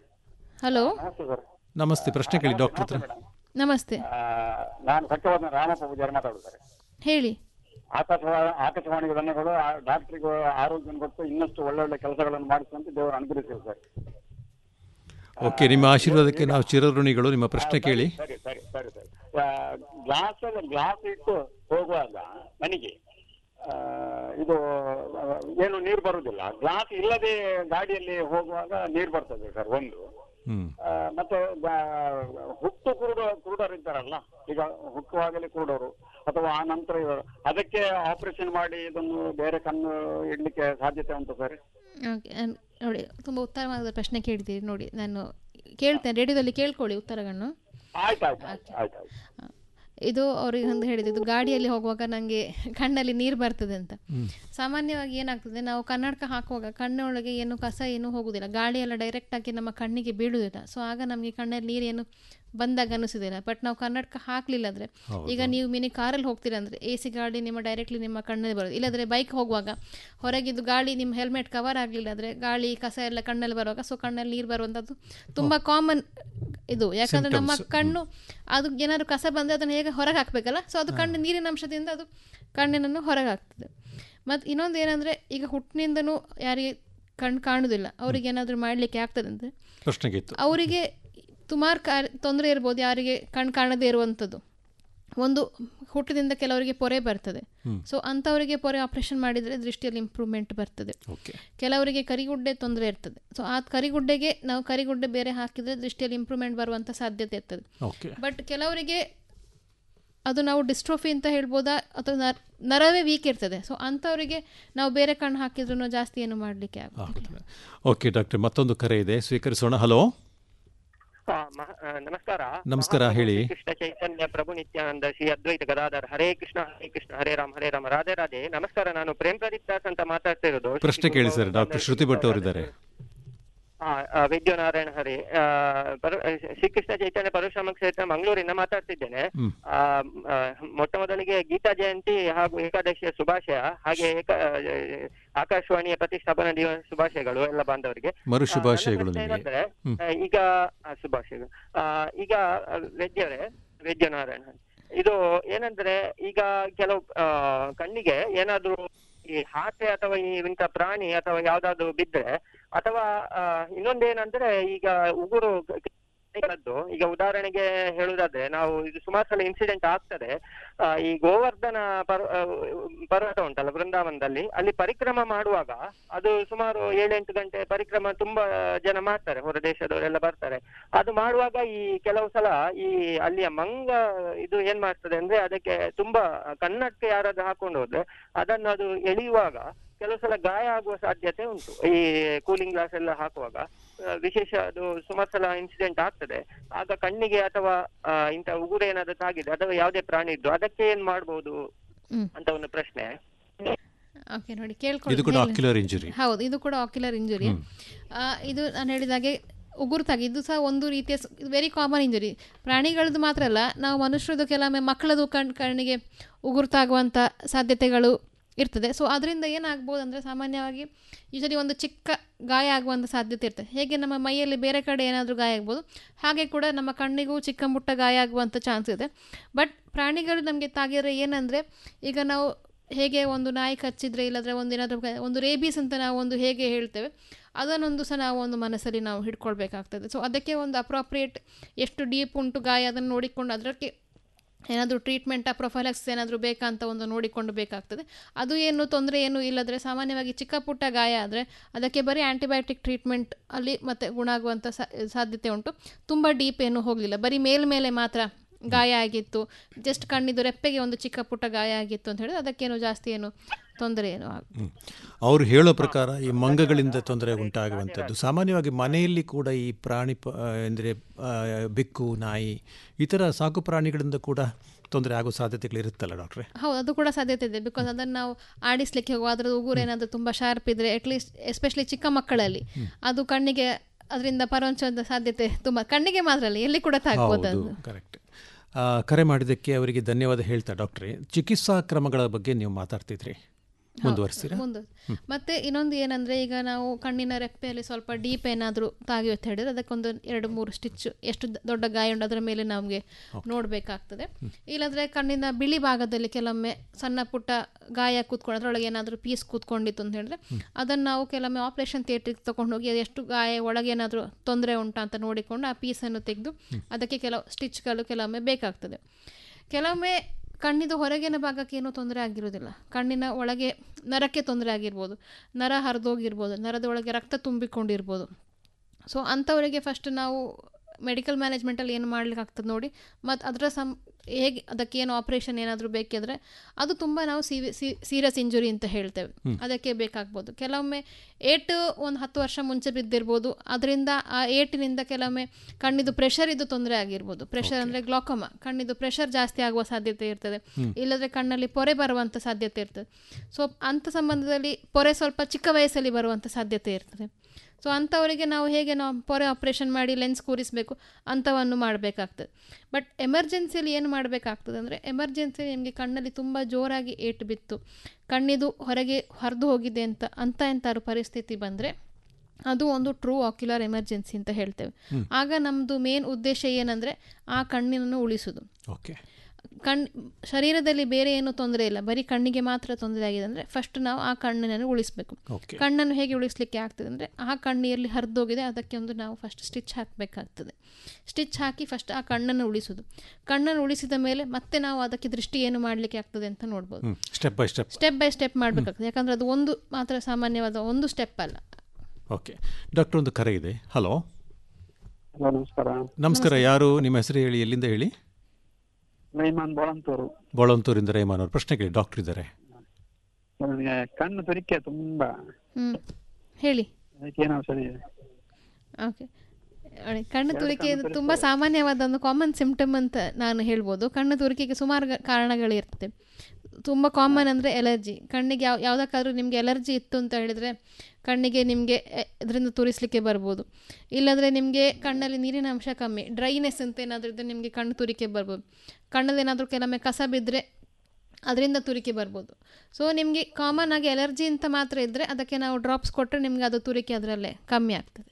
ಹಲೋ ನಮಸ್ತೆ ಪ್ರಶ್ನೆ ಕೇಳಿ ಡಾಕ್ಟರ್ ಹತ್ರ ನಮಸ್ತೆ ನಾನು ಸತ್ಯವಾದ ರಾಮಪ್ಪ ಪೂಜಾರಿ ಮಾತಾಡುತ್ತಾರೆ ಹೇಳಿ ಆಕಾಶವಾಣಿ ಆಕಾಶವಾಣಿಗೆ ಧನ್ಯಗಳು ಡಾಕ್ಟರ್ಗೆ ಆರೋಗ್ಯ ಕೊಟ್ಟು ಇನ್ನಷ್ಟು ಒಳ್ಳೆ ಒಳ್ಳೆ ಕೆಲಸಗಳನ್ನು ಮಾಡಿಸುವಂತೆ ದೇವರು ಅನುಗ್ರಹಿಸಿರು ಸರ್ ಓಕೆ ನಿಮ್ಮ ಆಶೀರ್ವಾದಕ್ಕೆ ನಾವು ಚಿರಋಣಿಗಳು ನಿಮ್ಮ ಪ್ರಶ್ನೆ ಕೇಳಿ ಸರಿ ಸರಿ ಸರಿ ಸರಿ ಗ್ಲಾಸ್ ಗ್ಲಾಸ್ ಇಟ್ಟು ಹೋಗುವಾಗ ಮನೆಗೆ ಆ, ಇದು ಆ, ಏನು ನೀರು ಬರುವುದಿಲ್ಲ ಗ್ಲಾಸ್ ಇಲ್ಲದೆ ಗಾಡಿಯಲ್ಲಿ ಹೋಗುವಾಗ ನೀರು ಬರ್ತದೆ ಸರ್ ಒಂದು ಹ್ಮ್ ಆ, ಮತ್ತೆ ಗಾ- ಹುಟ್ಟು ಕುರುಡ ಕುರುಡರಿದ್ದಾರಲ್ಲ ಈಗ ಹುಟ್ಟುವಾಗಲೇ ಕುರುಡರು ಅಥವಾ ಆ ನಂತರ ಇವರು ಅದಕ್ಕೆ ಆಪರೇಷನ್ ಮಾಡಿ ಇದನ್ನು ಬೇರೆ ಕಣ್ಣು ಇಡ್ಲಿಕ್ಕೆ ಸಾಧ್ಯತೆ ಉಂಟು ಸರ್ ಓಕೆ ನಾನ್- ನೋಡಿ ತುಂಬ ಉತ್ತಮವಾದ ಪ್ರಶ್ನೆ ಕೇಳಿದ್ದೀರಿ ನೋಡಿ ನಾನು ಕೇಳ್ತೇನೆ ರೇಡಿಯೋದಲ್ಲಿ ಕೇಳ್ಕೊಳ್ಳಿ ಉತ್ತರಗಳನ್ನು ಆಯ್ತು ಆಯ್ತು ಆಯ್ತು ಆಯ್ತು ಆಯ್ತು ಇದು ಅವ್ರಿಗೆ ಒಂದು ಹೇಳಿದ್ದು ಇದು ಗಾಡಿಯಲ್ಲಿ ಹೋಗುವಾಗ ನನಗೆ ಕಣ್ಣಲ್ಲಿ ನೀರು ಬರ್ತದೆ ಅಂತ ಸಾಮಾನ್ಯವಾಗಿ ಏನಾಗ್ತದೆ ನಾವು ಕನ್ನಡಕ ಹಾಕುವಾಗ ಕಣ್ಣೊಳಗೆ ಏನು ಕಸ ಏನು ಹೋಗುದಿಲ್ಲ ಗಾಳಿ ಎಲ್ಲ ಡೈರೆಕ್ಟ್ ಆಗಿ ನಮ್ಮ ಕಣ್ಣಿಗೆ ಬೀಳುವುದಿಲ್ಲ ಸೊ ಆಗ ನಮಗೆ ಕಣ್ಣಲ್ಲಿ ನೀರು ಏನು ಬಂದಾಗ ಅನಿಸುದಿಲ್ಲ ಬಟ್ ನಾವು ಕನ್ನಡಕ ಹಾಕ್ಲಿಲ್ಲ ಅಂದ್ರೆ ಈಗ ನೀವು ಮಿನಿ ಕಾರಲ್ಲಿ ಹೋಗ್ತೀರಾ ಅಂದ್ರೆ ಎ ಸಿ ಗಾಡಿ ನಿಮ್ಮ ಡೈರೆಕ್ಟ್ಲಿ ನಿಮ್ಮ ಕಣ್ಣಲ್ಲಿ ಬರೋದು ಇಲ್ಲಾಂದ್ರೆ ಬೈಕ್ ಹೋಗುವಾಗ ಹೊರಗಿದ್ದು ಗಾಳಿ ನಿಮ್ಮ ಹೆಲ್ಮೆಟ್ ಕವರ್ ಆಗಲಿಲ್ಲ ಅಂದ್ರೆ ಗಾಳಿ ಕಸ ಎಲ್ಲ ಕಣ್ಣಲ್ಲಿ ಬರುವಾಗ ಸೊ ಕಣ್ಣಲ್ಲಿ ನೀರು ಬರುವಂಥದ್ದು ತುಂಬಾ ಕಾಮನ್ ಇದು ಯಾಕಂದ್ರೆ ನಮ್ಮ ಕಣ್ಣು ಅದು ಏನಾದ್ರು ಕಸ ಬಂದರೆ ಅದನ್ನು ಹೇಗೆ ಹೊರಗೆ ಹಾಕಬೇಕಲ್ಲ ಸೊ ಅದು ಕಣ್ಣು ನೀರಿನ ಅಂಶದಿಂದ ಅದು ಕಣ್ಣಿನನ್ನು ಹೊರಗೆ ಹಾಕ್ತದೆ ಮತ್ತು ಇನ್ನೊಂದು ಏನಂದರೆ ಈಗ ಹುಟ್ಟಿನಿಂದನೂ ಯಾರಿಗೆ ಕಣ್ಣು ಕಾಣುವುದಿಲ್ಲ ಅವ್ರಿಗೆ ಏನಾದರೂ ಮಾಡಲಿಕ್ಕೆ ಆಗ್ತದೆ ಅಂದರೆ ಪ್ರಶ್ನೆಗೆ ಇತ್ತು ಅವರಿಗೆ ಸುಮಾರು ಕಾರ್ಯ ತೊಂದರೆ ಇರ್ಬೋದು ಯಾರಿಗೆ ಕಣ್ಣು ಕಾಣದೇ ಇರುವಂಥದ್ದು ಒಂದು ಹುಟ್ಟದಿಂದ ಕೆಲವರಿಗೆ ಪೊರೆ ಬರ್ತದೆ ಸೊ ಅಂಥವರಿಗೆ ಪೊರೆ ಆಪರೇಷನ್ ಮಾಡಿದರೆ ದೃಷ್ಟಿಯಲ್ಲಿ ಇಂಪ್ರೂವ್ಮೆಂಟ್ ಬರ್ತದೆ ಕೆಲವರಿಗೆ ಕರಿಗುಡ್ಡೆ ತೊಂದರೆ ಇರ್ತದೆ ಸೊ ಆ ಕರಿಗುಡ್ಡೆಗೆ ನಾವು ಕರಿಗುಡ್ಡೆ ಬೇರೆ ಹಾಕಿದರೆ ದೃಷ್ಟಿಯಲ್ಲಿ ಇಂಪ್ರೂವ್ಮೆಂಟ್ ಬರುವಂಥ ಸಾಧ್ಯತೆ ಇರ್ತದೆ ಓಕೆ ಬಟ್ ಕೆಲವರಿಗೆ ಅದು ನಾವು ಡಿಸ್ಟ್ರೋಫಿ ಅಂತ ಹೇಳ್ಬೋದಾ ಅಥವಾ ನರ ನರವೇ ವೀಕ್ ಇರ್ತದೆ ಸೊ ಅಂಥವರಿಗೆ ನಾವು ಬೇರೆ ಕಣ್ಣು ಹಾಕಿದ್ರು ಜಾಸ್ತಿ ಏನು ಮಾಡಲಿಕ್ಕೆ ಆಗುತ್ತೆ ಓಕೆ ಡಾಕ್ಟರ್ ಮತ್ತೊಂದು ಕರೆ ಇದೆ ಸ್ವೀಕರಿಸೋಣ ಹಲೋ ಆ, ಮಹ- ಆ, ನಮಸ್ಕಾರ ನಮಸ್ಕಾರ, ಮಹಾಪ್ರಭು ಹೇಳಿ. ಶ್ರೀ ಕೃಷ್ಣ ಚೈತನ್ಯ ಪ್ರಭು ನಿತ್ಯಾನಂದ ಶ್ರೀ ಅದ್ವೈತ ಗದಾಧರ್ ಹರೇ ಕೃಷ್ಣ ಹರೇ ಕೃಷ್ಣ ಹರೇ ರಾಮ ಹರೇ ರಾಮ ರಾಧೆ ರಾಧೆ ನಮಸ್ಕಾರ ನಾನು ಪ್ರೇಮ್ ಪ್ರದೀಪ್ ದಾಸ್ ಅಂತ ಮಾತಾಡ್ತಾ ಇರೋದು ಪ್ರಶ್ನೆ ಕೇಳಿ ಸರ್ ಡಾಕ್ಟರ್ ಶ್ರುತಿ ಭಟ್ ಅವರಿದ್ದಾರೆ ಆ, ಆ, ವಿದ್ಯುನಾರಾಯಣ ಹರಿ ಆ, ಪರ- ಶ್ರೀಕೃಷ್ಣ ಚೈತನ್ಯ ಪರಶುರಾಮ ಕ್ಷೇತ್ರ ಮಂಗಳೂರಿಂದ ಮಾತಾಡ್ತಿದ್ದೇನೆ ಹ್ಮ್. ಆ, ಆ, ಮೊಟ್ಟ ಮೊದಲಿಗೆ ಗೀತಾ ಜಯಂತಿ ಹಾಗೂ ಏಕಾದಶಿಯ ಶುಭಾಶಯ ಹಾಗೆ ಏಕ ಆ, ಆಕಾಶವಾಣಿಯ ಪ್ರತಿಷ್ಠಾಪನಾ ದಿವಸ ಶುಭಾಶಯಗಳು ಎಲ್ಲ ಬಾಂಧವರಿಗೆ ಮರು ಆ, ಶುಭಾಶಯಗಳು ನನ್ನ ಪ್ರಶ್ನೆ ನಿಮಗೆ. ಏನಂದ್ರೆ, ಹ್ಮ್. ಆ, ಈಗ ಆ, ಶುಭಾಶಯಗಳು ಆ, ಈಗ ಆ, ವೈದ್ಯರೇ ವೈದ್ಯನಾರಾಯಣ ಇದು ಏನಂದ್ರೆ ಈಗ ಕೆಲವು ಆ, ಕಣ್ಣಿಗೆ ಏನಾದ್ರೂ ಈ ಹಾಟೆ ಅಥವಾ ಈ ಇಂಥ ಪ್ರಾಣಿ ಅಥವಾ ಯಾವ್ದಾದ್ರು ಬಿದ್ರೆ ಅಥವಾ ಆ, ಇನ್ನೊಂದೇನಂದ್ರೆ ಈಗ ಉಗುರು ಗಳದ್ದು ಈಗ ಉದಾಹರಣೆಗೆ ಹೇಳುದಾದ್ರೆ ನಾವು ಇದು ಸುಮಾರು ಸಲ ಇನ್ಸಿಡೆಂಟ್ ಆಗ್ತದೆ ಆ, ಈ ಗೋವರ್ಧನ ಪರ್ವ ಆ, ಪರ್ವತ ಉಂಟಲ್ಲ ವೃಂದಾವನದಲ್ಲಿ ಅಲ್ಲಿ ಪರಿಕ್ರಮ ಮಾಡುವಾಗ ಅದು ಸುಮಾರು ಏಳೆಂಟು ಗಂಟೆ ಪರಿಕ್ರಮ ತುಂಬಾ ಜನ ಮಾಡ್ತಾರೆ ಹೊರ ದೇಶದವರೆಲ್ಲ ಬರ್ತಾರೆ ಅದು ಮಾಡುವಾಗ ಈ ಕೆಲವು ಸಲ ಈ ಅಲ್ಲಿಯ ಮಂಗ ಇದು ಏನ್ ಮಾಡ್ತದೆ ಅಂದ್ರೆ ಅದಕ್ಕೆ ತುಂಬಾ ಕನ್ನಡಕ್ಕೆ ಯಾರಾದ್ರೂ ಹಾಕೊಂಡು ಹೋದ್ರೆ ಅದನ್ನು ಅದು ಎಳೆಯುವಾಗ ಕೆಲವು ಸಲ ಗಾಯ ಆಗುವ ಸಾಧ್ಯತೆ ಉಂಟು ಈ ಕೂಲಿಂಗ್ ಗ್ಲಾಸ್ ಎಲ್ಲ ಹಾಕುವಾಗ ಆ, ವಿಶೇಷ ಅದು ಸುಮಾರು ಸಲ ಇನ್ಸಿಡೆಂಟ್ ಆಗ್ತದೆ ಆಗ ಕಣ್ಣಿಗೆ ಅಥವಾ ಆ, ಇಂಥ ಉಗುರು ಏನಾದ್ರು ತಾಗಿದೆ ಅಥವಾ ಯಾವುದೇ ಪ್ರಾಣಿ ಇದ್ದು ಅದಕ್ಕೆ ಏನ್ ಮಾಡ್ಬೋದು ಹ್ಮ್. ಅಂತ ಒಂದು ಪ್ರಶ್ನೆ ಓಕೆ ನೋಡಿ ಕೇಳ್ಕೊಳ್ಳಿ ಇದು ಕೂಡ ಹೇಳಿ. ocular injury. ಹೌದು ಇದು ಕೂಡ ಆಕ್ಯುಲರ್ ಇಂಜುರಿ ಇದು ನಾನು ಹೇಳಿದಾಗೆ ಉಗುರು ತಾಗಿ ಇದು ಸಹ ಒಂದು ರೀತಿಯ ವೆರಿ ಕಾಮನ್ ಇಂಜುರಿ ಪ್ರಾಣಿಗಳದ್ದು ಮಾತ್ರ ಅಲ್ಲ ನಾವು ಮನುಷ್ಯರದ್ದು ಕೆಲವೊಮ್ಮೆ ಮಕ್ಕಳದು ಕಣ್ ಕಣ್ಣಿಗೆ ಉಗುರು ತಾಗುವಂಥ ಸಾಧ್ಯತೆಗಳು ಇರ್ತದೆ ಸೊ ಅದರಿಂದ ಏನಾಗ್ಬೋದು ಅಂದರೆ ಸಾಮಾನ್ಯವಾಗಿ ಯೂಶಲಿ ಒಂದು ಚಿಕ್ಕ ಗಾಯ ಆಗುವಂಥ ಸಾಧ್ಯತೆ ಇರ್ತದೆ ಹೇಗೆ ನಮ್ಮ ಮೈಯಲ್ಲಿ ಬೇರೆ ಕಡೆ ಏನಾದರೂ ಗಾಯ ಆಗ್ಬೋದು ಹಾಗೆ ಕೂಡ ನಮ್ಮ ಕಣ್ಣಿಗೂ ಚಿಕ್ಕ ಮುಟ್ಟ ಗಾಯ ಆಗುವಂಥ ಚಾನ್ಸ್ ಇದೆ ಬಟ್ ಪ್ರಾಣಿಗಳು ನಮಗೆ ತಾಗಿದ್ರೆ ಏನಂದರೆ ಈಗ ನಾವು ಹೇಗೆ ಒಂದು ನಾಯಿ ಕಚ್ಚಿದ್ರೆ ಇಲ್ಲಾಂದರೆ ಒಂದು ಏನಾದರೂ ಒಂದು ರೇಬೀಸ್ ಅಂತ ನಾವು ಒಂದು ಹೇಗೆ ಹೇಳ್ತೇವೆ ಅದನ್ನೊಂದು ಸಹ ನಾವು ಒಂದು ಮನಸ್ಸಲ್ಲಿ ನಾವು ಹಿಡ್ಕೊಳ್ಬೇಕಾಗ್ತದೆ ಸೊ ಅದಕ್ಕೆ ಒಂದು ಅಪ್ರಾಪ್ರಿಯೇಟ್ ಎಷ್ಟು ಡೀಪ್ ಉಂಟು ಗಾಯ ಅದನ್ನು ನೋಡಿಕೊಂಡು ಅದಕ್ಕೆ ಏನಾದರೂ ಟ್ರೀಟ್ಮೆಂಟ್ ಪ್ರೊಫೈಲಾಕ್ಸ್ ಏನಾದರೂ ಬೇಕಾ ಅಂತ ಒಂದು ನೋಡಿಕೊಂಡು ಬೇಕಾಗ್ತದೆ ಅದು ಏನು ತೊಂದರೆ ಏನು ಇಲ್ಲದ್ರೆ ಸಾಮಾನ್ಯವಾಗಿ ಚಿಕ್ಕ ಪುಟ್ಟ ಗಾಯ ಆದರೆ ಅದಕ್ಕೆ ಬರೀ ಆ್ಯಂಟಿಬಯೋಟಿಕ್ ಟ್ರೀಟ್ಮೆಂಟ್ ಅಲ್ಲಿ ಮತ್ತೆ ಗುಣ ಆಗುವಂಥ ಸಾ- ಸಾಧ್ಯತೆ ಉಂಟು ತುಂಬ ಡೀಪ್ ಏನು ಹೋಗಲಿಲ್ಲ ಬರೀ ಮೇಲ್ಮೇಲೆ ಮಾತ್ರ ಗಾಯ ಆಗಿತ್ತು ಜಸ್ಟ್ ಕಣ್ಣಿದ್ದು ರೆಪ್ಪೆಗೆ ಒಂದು ಚಿಕ್ಕ ಪುಟ್ಟ ಗಾಯ ಆಗಿತ್ತು ಅಂತ ಹೇಳಿದ್ರೆ ಅದಕ್ಕೇನು ಜಾಸ್ತಿ ಏನು ತೊಂದರೆ ಏನು ಆಗ ಹ್ಮ್. ಅವರು ಹೇಳೋ ಪ್ರಕಾರ ಈ ಮಂಗಗಳಿಂದ ತೊಂದರೆ ಉಂಟಾಗುವಂಥದ್ದು ಸಾಮಾನ್ಯವಾಗಿ ಮನೆಯಲ್ಲಿ ಕೂಡ ಈ ಪ್ರಾಣಿ ಪ ಅಂದರೆ ಬೆಕ್ಕು ನಾಯಿ ಈ ಥರ ಸಾಕು ಪ್ರಾಣಿಗಳಿಂದ ಕೂಡ ತೊಂದರೆ ಆಗೋ ಸಾಧ್ಯತೆಗಳು ಇರುತ್ತಲ್ಲ ಡಾಕ್ಟ್ರೆ ಹೌದು ಅದು ಕೂಡ ಸಾಧ್ಯತೆ ಇದೆ ಬಿಕಾಸ್ ಅದನ್ನು ನಾವು ಆಡಿಸ್ಲಿಕ್ಕೆ ಹೋಗುವ ಅದರ ಉಗುರು ಏನಾದರೂ ತುಂಬ ಶಾರ್ಪ್ ಇದ್ರೆ ಅಟ್ಲೀಸ್ಟ್ ಎಸ್ಪೆಷಲಿ ಚಿಕ್ಕ ಮಕ್ಕಳಲ್ಲಿ ಅದು ಕಣ್ಣಿಗೆ ಅದರಿಂದ ಪರವಂಚದ ಸಾಧ್ಯತೆ ತುಂಬ ಕಣ್ಣಿಗೆ ಮಾತ್ರ ಅಲ್ಲ ಎಲ್ಲಿ ಕೂಡ ತಾಗ್ಬೋದು ಹೌದು ಅದು ಕರೆಕ್ಟ್ ಕರೆ ಮಾಡಿದ್ದಕ್ಕೆ ಅವರಿಗೆ ಧನ್ಯವಾದ ಹೇಳ್ತಾ ಡಾಕ್ಟ್ರೆ ಚಿಕಿತ್ಸಾ ಕ್ರಮಗಳ ಬಗ್ಗೆ ನೀವು ಮಾತಾಡ್ತಿದ್ರಿ ಮುಂದುವರಿಸ್ತೀರಾ ಮುಂದೆ ಮತ್ತೆ ಇನ್ನೊಂದು ಏನಂದ್ರೆ ಈಗ ನಾವು ಕಣ್ಣಿನ ರೆಪ್ಪೆಯಲ್ಲಿ ಸ್ವಲ್ಪ ಡೀಪ್ ಏನಾದರೂ ತಾಗಿ ಅಂತ ಹೇಳಿದ್ರೆ ಅದಕ್ಕೊಂದು ಎರಡು ಮೂರು ಸ್ಟಿಚ್ ಎಷ್ಟು ದ- ದೊಡ್ಡ ಗಾಯ ಉಂಟು ಅದರ ಮೇಲೆ ನಮಗೆ ನೋಡಬೇಕಾಗ್ತದೆ ಇಲ್ಲಾಂದ್ರೆ ಕಣ್ಣಿನ ಬಿಳಿ ಭಾಗದಲ್ಲಿ ಕೆಲವೊಮ್ಮೆ ಸಣ್ಣ ಪುಟ್ಟ ಗಾಯ ಕೂತ್ಕೊಂಡು ಅದರೊಳಗೆ ಏನಾದರೂ ಪೀಸ್ ಕೂತ್ಕೊಂಡಿತ್ತು ಅಂತ ಹೇಳಿದ್ರೆ ಅದನ್ನು ನಾವು ಕೆಲವೊಮ್ಮೆ ಆಪರೇಷನ್ ಥಿಯೇಟ್ರಿಗೆ ತಗೊಂಡು ಹೋಗಿ ಅದು ಎಷ್ಟು ಗಾಯ ಒಳಗೆ ಏನಾದರೂ ತೊಂದರೆ ಉಂಟಾ ಅಂತ ನೋಡಿಕೊಂಡು ಆ ಪೀಸನ್ನು ತೆಗೆದು ಅದಕ್ಕೆ ಕೆಲವು ಸ್ಟಿಚ್ಗಳು ಕೆಲವೊಮ್ಮೆ ಬೇಕಾಗ್ತದೆ ಕೆಲವೊಮ್ಮೆ ಕಣ್ಣಿದು ಹೊರಗಿನ ಭಾಗಕ್ಕೆ ಏನೂ ತೊಂದರೆ ಆಗಿರೋದಿಲ್ಲ ಕಣ್ಣಿನ ಒಳಗೆ ನರಕ್ಕೆ ತೊಂದರೆ ಆಗಿರ್ಬೋದು ನರ ಹರಿದೋಗಿರ್ಬೋದು ನರದ ಒಳಗೆ ರಕ್ತ ತುಂಬಿಕೊಂಡಿರ್ಬೋದು ಸೊ ಅಂಥವರಿಗೆ ಫಸ್ಟ್ ನಾವು ಮೆಡಿಕಲ್ ಮ್ಯಾನೇಜ್ಮೆಂಟಲ್ಲಿ ಏನು ಮಾಡ್ಲಿಕ್ಕೆ ಆಗ್ತದೆ ನೋಡಿ ಮತ್ತು ಅದರ ಸಂ ಹೇಗೆ ಅದಕ್ಕೇನು ಆಪರೇಷನ್ ಏನಾದರೂ ಬೇಕಿದ್ರೆ ಅದು ತುಂಬ ನಾವು ಸೀರಿಯಸ್ ಇಂಜುರಿ ಅಂತ ಹೇಳ್ತೇವೆ ಹ್ಮ್. ಅದಕ್ಕೆ ಬೇಕಾಗ್ಬೋದು ಕೆಲವೊಮ್ಮೆ ಏಟು ಒಂದು ಹತ್ತು ವರ್ಷ ಮುಂಚೆ ಬಿದ್ದಿರ್ಬೋದು ಅದರಿಂದ ಆ ಏಟಿನಿಂದ ಕೆಲವೊಮ್ಮೆ ಕಣ್ಣಿದು ಪ್ರೆಷರ್ ಇದು ತೊಂದರೆ ಆಗಿರ್ಬೋದು ಪ್ರೆಷರ್ ಅಂದರೆ ಗ್ಲಾಕೋಮ ಕಣ್ಣಿದು ಪ್ರೆಷರ್ ಜಾಸ್ತಿ ಆಗುವ ಸಾಧ್ಯತೆ ಇರ್ತದೆ ಹ್ಮ್. ಇಲ್ಲದ್ರೆ ಕಣ್ಣಲ್ಲಿ ಪೊರೆ ಬರುವಂಥ ಸಾಧ್ಯತೆ ಇರ್ತದೆ ಸೊ ಅಂಥ ಸಂಬಂಧದಲ್ಲಿ ಪೊರೆ ಸ್ವಲ್ಪ ಚಿಕ್ಕ ವಯಸ್ಸಲ್ಲಿ ಬರುವಂಥ ಸಾಧ್ಯತೆ ಇರ್ತದೆ ಸೊ ಅಂಥವರಿಗೆ ನಾವು ಹೇಗೆ ನಾವು ಪೊರೆ ಆಪ್ರೇಷನ್ ಮಾಡಿ ಲೆನ್ಸ್ ಕೂರಿಸಬೇಕು ಅಂಥವನ್ನು ಮಾಡಬೇಕಾಗ್ತದೆ ಬಟ್ ಎಮರ್ಜೆನ್ಸಿಯಲ್ಲಿ ಏನು ಮಾಡಬೇಕಾಗ್ತದೆ ಅಂದರೆ ಎಮರ್ಜೆನ್ಸಿ ನಿಮಗೆ ಕಣ್ಣಲ್ಲಿ ತುಂಬ ಜೋರಾಗಿ ಏಟು ಬಿತ್ತು ಕಣ್ಣಿದು ಹೊರಗೆ ಹರಿದು ಹೋಗಿದೆ ಅಂತ ಅಂಥ ಎಂಥಾದ್ರು ಪರಿಸ್ಥಿತಿ ಬಂದರೆ ಅದು ಒಂದು ಟ್ರೂ ಆಕ್ಯುಲರ್ ಎಮರ್ಜೆನ್ಸಿ ಅಂತ ಹೇಳ್ತೇವೆ ಹ್ಮ್. ಆಗ ನಮ್ಮದು ಮೇನ್ ಉದ್ದೇಶ ಏನಂದರೆ ಆ ಕಣ್ಣಿನನ್ನು ಉಳಿಸೋದು ಓಕೆ ಕಣ್ ಶರೀರದಲ್ಲಿ ಬೇರೆ ಏನು ತೊಂದರೆ ಇಲ್ಲ ಬರೀ ಕಣ್ಣಿಗೆ ಮಾತ್ರ ತೊಂದರೆ ಆಗಿದೆ ಅಂದರೆ ಫಸ್ಟ್ ನಾವು ಆ ಕಣ್ಣನ್ನು ಉಳಿಸಬೇಕು Okay. ಕಣ್ಣನ್ನು ಹೇಗೆ ಉಳಿಸ್ಲಿಕ್ಕೆ ಆಗ್ತದೆ ಅಂದರೆ ಆ ಕಣ್ಣು ಎಲ್ಲಿ ಹರಿದೋಗಿದೆ ಅದಕ್ಕೆ ಒಂದು ನಾವು ಫಸ್ಟ್ ಸ್ಟಿಚ್ ಹಾಕಬೇಕಾಗ್ತದೆ ಸ್ಟಿಚ್ ಹಾಕಿ ಫಸ್ಟ್ ಆ ಕಣ್ಣನ್ನು ಉಳಿಸೋದು ಕಣ್ಣನ್ನು ಉಳಿಸಿದ ಮೇಲೆ ಮತ್ತೆ ನಾವು ಅದಕ್ಕೆ ದೃಷ್ಟಿ ಏನು ಮಾಡಲಿಕ್ಕೆ ಆಗ್ತದೆ ಅಂತ ನೋಡ್ಬೋದು step by step step by step ಮಾಡಬೇಕಾಗ್ತದೆ ಯಾಕಂದರೆ ಅದು ಒಂದು ಮಾತ್ರ ಸಾಮಾನ್ಯವಾದ ಒಂದು ಸ್ಟೆಪ್ ಅಲ್ಲ ಓಕೆ ಡಾಕ್ಟರ್ ಒಂದು ಕರೆ ಇದೆ ಹಲೋ ಹಲೋ ನಮಸ್ಕಾರ ನಮಸ್ಕಾರ ಯಾರು ನಿಮ್ಮ ಹೆಸರು ಹೇಳಿ ಎಲ್ಲಿಂದ ಹೇಳಿ ರೈಮಾನ್ ಬೋಳಂತೂರು ಬೋಳಂತೂರಿಂದ ರೇಮಾನ್ ಅವರು ಪ್ರಶ್ನೆ ಕೇಳಿ ಡಾಕ್ಟರ್ ಇದ್ದಾರೆ ನನಗೆ ಕಣ್ಣು ತುರಿಕೆ ತುಂಬಾ ಹ್ಞೂ ಹೇಳಿ ಅದಕ್ಕೆ ಏನೋ ಔಷಧಿ ಇದೆ ಓಕೆ ನೋಡಿ, ಕಣ್ಣು ಎರಡು ತುರಿಕೆ ಕಣ್ಣು ಇದು ತುಂಬ ಸಾಮಾನ್ಯವಾದ ಒಂದು ಕಾಮನ್ ಸಿಂಪ್ಟಮ್ ಅಂತ ನಾನು ಹೇಳ್ಬೋದು ಕಣ್ಣು ತುರಿಕೆಗೆ ಸುಮಾರು ಗ- ಕಾರಣಗಳಿರ್ತದೆ ತುಂಬ ಕಾಮನ್ ಅಂದರೆ ಎಲರ್ಜಿ ಕಣ್ಣಿಗೆ ಯಾವ ಯಾವುದಕ್ಕಾದ್ರೂ ನಿಮಗೆ ಎಲರ್ಜಿ ಇತ್ತು ಅಂತ ಹೇಳಿದರೆ ಕಣ್ಣಿಗೆ ನಿಮಗೆ ಇದರಿಂದ ತುರಿಸ್ಲಿಕ್ಕೆ ಬರ್ಬೋದು ಇಲ್ಲಾಂದರೆ ನಿಮಗೆ ಕಣ್ಣಲ್ಲಿ ನೀರಿನ ಅಂಶ ಕಮ್ಮಿ ಡ್ರೈನೆಸ್ ಅಂತ ಏನಾದರೂ ಇದ್ದರೆ ನಿಮಗೆ ಕಣ್ಣು ತುರಿಕೆ ಬರ್ಬೋದು ಕಣ್ಣಲ್ಲಿ ಏನಾದರೂ ಕೆಲವೊಮ್ಮೆ ಕಸ ಬಿದ್ದರೆ ಅದರಿಂದ ತುರಿಕೆ ಬರ್ಬೋದು ಸೊ ನಿಮಗೆ ಕಾಮನ್ ಆಗಿ ಎಲರ್ಜಿ ಅಂತ ಮಾತ್ರ ಇದ್ದರೆ ಅದಕ್ಕೆ ನಾವು ಡ್ರಾಪ್ಸ್ ಕೊಟ್ಟರೆ ನಿಮಗೆ ಅದು ತುರಿಕೆ ಅದರಲ್ಲೇ ಕಮ್ಮಿ ಆಗ್ತದೆ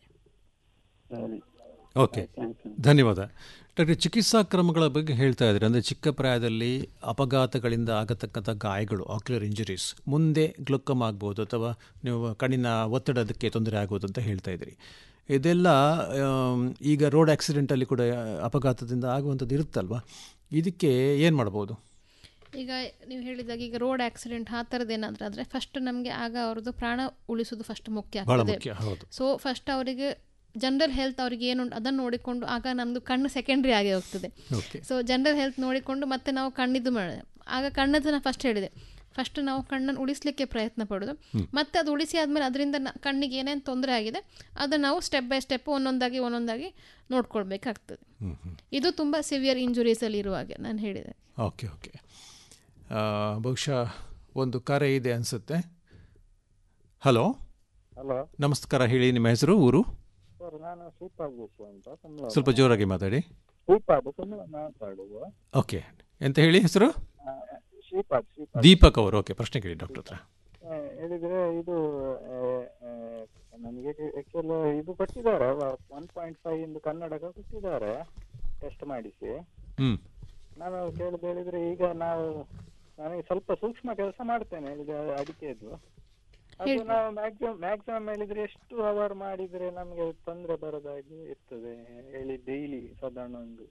ಸರಿ ಓಕೆ ಧನ್ಯವಾದ ಡಾಕ್ಟರ್ ಚಿಕಿತ್ಸಾ ಕ್ರಮಗಳ ಬಗ್ಗೆ ಹೇಳ್ತಾ ಇದ್ದಾರೆ ಅಂದರೆ ಚಿಕ್ಕ ಪ್ರಾಯದಲ್ಲಿ ಅಪಘಾತಗಳಿಂದ ಆಗತಕ್ಕಂಥ ಗಾಯಗಳು ಆಕ್ಯುಲರ್ ಇಂಜುರೀಸ್ ಮುಂದೆ ಗ್ಲುಕ್ಕಮ್ ಆಗ್ಬೋದು ಅಥವಾ ನೀವು ಕಣ್ಣಿನ ಒತ್ತಡದಕ್ಕೆ ತೊಂದರೆ ಆಗ್ಬೋದು ಅಂತ ಹೇಳ್ತಾ ಇದ್ದೀರಿ ಇದೆಲ್ಲ ಆಮ್, ಈಗ ರೋಡ್ ಆಕ್ಸಿಡೆಂಟಲ್ಲಿ ಕೂಡ ಅಪಘಾತದಿಂದ ಆಗುವಂಥದ್ದು ಇರುತ್ತಲ್ವಾ ಇದಕ್ಕೆ ಏನು ಮಾಡ್ಬೋದು ಈಗ ನೀವು ಹೇಳಿದಾಗ ಈಗ ರೋಡ್ ಆಕ್ಸಿಡೆಂಟ್ ಆ ಥರದ್ದು ಏನಾದರೂ ಆದರೆ ಫಸ್ಟ್ ನಮಗೆ ಆಗ ಅವ್ರದ್ದು ಪ್ರಾಣ ಉಳಿಸೋದು ಫಸ್ಟ್ ಮುಖ್ಯ ಬಹಳ ಆಗ್ತದೆ ಮುಖ್ಯ, ಹೌದು. ಸೊ ಫಸ್ಟ್ ಅವರಿಗೆ ಜನರಲ್ ಹೆಲ್ತ್ ಅವ್ರಿಗೆ ಏನುಂಟು ಅದನ್ನು ನೋಡಿಕೊಂಡು ಆಗ ನಮ್ಮದು ಕಣ್ಣು ಸೆಕೆಂಡ್ರಿ ಆಗಿ ಹೋಗ್ತದೆ ಓಕೆ ಸೊ ಜನರಲ್ ಹೆಲ್ತ್ ನೋಡಿಕೊಂಡು ಮತ್ತೆ ನಾವು ಕಣ್ಣಿದ್ದು ಮಾಡಿದೆ ಆಗ ಕಣ್ಣದ್ದು ನಾನು ಫಸ್ಟ್ ಹೇಳಿದೆ ಫಸ್ಟ್ ನಾವು ಕಣ್ಣನ್ನು ಉಳಿಸ್ಲಿಕ್ಕೆ ಪ್ರಯತ್ನ ಪಡೋದು ಹ್ಮ್. ಮತ್ತೆ ಅದು ಉಳಿಸಿ ಆದಮೇಲೆ ಅದರಿಂದ ನ- ಕಣ್ಣಿಗೆ ಏನೇನು ತೊಂದರೆ ಆಗಿದೆ ಅದನ್ನು ನಾವು ಸ್ಟೆಪ್ ಬೈ ಸ್ಟೆಪ್ ಒಂದೊಂದಾಗಿ ಒಂದೊಂದಾಗಿ ನೋಡ್ಕೊಳ್ಬೇಕಾಗ್ತದೆ ಹ್ಮ್, ಹ್ಮ್. ಇದು ತುಂಬ ಸಿವಿಯರ್ ಇಂಜುರೀಸಲ್ಲಿ ಇರುವಾಗ ನಾನು ಹೇಳಿದೆ ಓಕೆ ಓಕೆ ಆ, ಬಹುಶಃ ಒಂದು ಕರೆ ಇದೆ ಅನಿಸುತ್ತೆ ಹಲೋ ಹಲೋ ನಮಸ್ಕಾರ ಹೇಳಿ ನಿಮ್ಮ ಹೆಸರು ಊರು ಸರ್ ನಾನು ಸ್ವೀಪ್ ಆಗ್ಬೇಕು ಅಂತ ಕಮಲ ಸ್ವಲ್ಪ ಜೋರಾಗಿ ಮಾತಾಡಿ ಸ್ವೀಪ್ ಆಗ್ಬೇಕು ಅಂತ ಮಾತಾಡುವ ಓಕೆ ಎಂತ ಹೇಳಿ ಹೆಸರು ಸ್ವೀಪ್ ಆಗ್ ಸ್ವೀಪ್ ದೀಪಕ್ ಅವರು ಓಕೆ ಪ್ರಶ್ನೆ ಕೇಳಿ ಡಾಕ್ಟರ್ ಹತ್ರ ಹೇಳಿದ್ರೆ ಇದು ಆ, ಆ, ನನಗೆ ಆಕ್ಚುಲಿ ಇದು ಕೊಟ್ಟಿದ್ದಾರೆ ಒನ್ ಪಾಯಿಂಟ್ ಫೈವ್ ಇಂದು ಕನ್ನಡಕ ಕೊಟ್ಟಿದ್ದಾರೆ ಟೆಸ್ಟ್ ಮಾಡಿಸಿ ಹ್ಞೂ ನಾನು ಕೇಳಿದ ಹೇಳಿದ್ರೆ ಈಗ ನಾವು ನನಗೆ ಸ್ವಲ್ಪ ಸೂಕ್ಷ್ಮ ಕೆಲಸ ಮಾಡ್ತೇನೆ ಹೇಳಿದ್ರೆ ಅಡಿಕೆದು ಅದು ಹೇಳಿ. ನಾವು ಮ್ಯಾಕ್ಸಿಮಮ್ ಮ್ಯಾಕ್ಸಿಮಮ್ ಹೇಳಿದ್ರೆ ಎಷ್ಟು ಅವರ್ ಮಾಡಿದ್ರೆ ನಮಗೆ ತೊಂದರೆ ಬರೋದಾಗಿ ಇರ್ತದೆ ಹೇಳಿ ಡೈಲಿ ಸಾಧಾರಣ ಒಂದು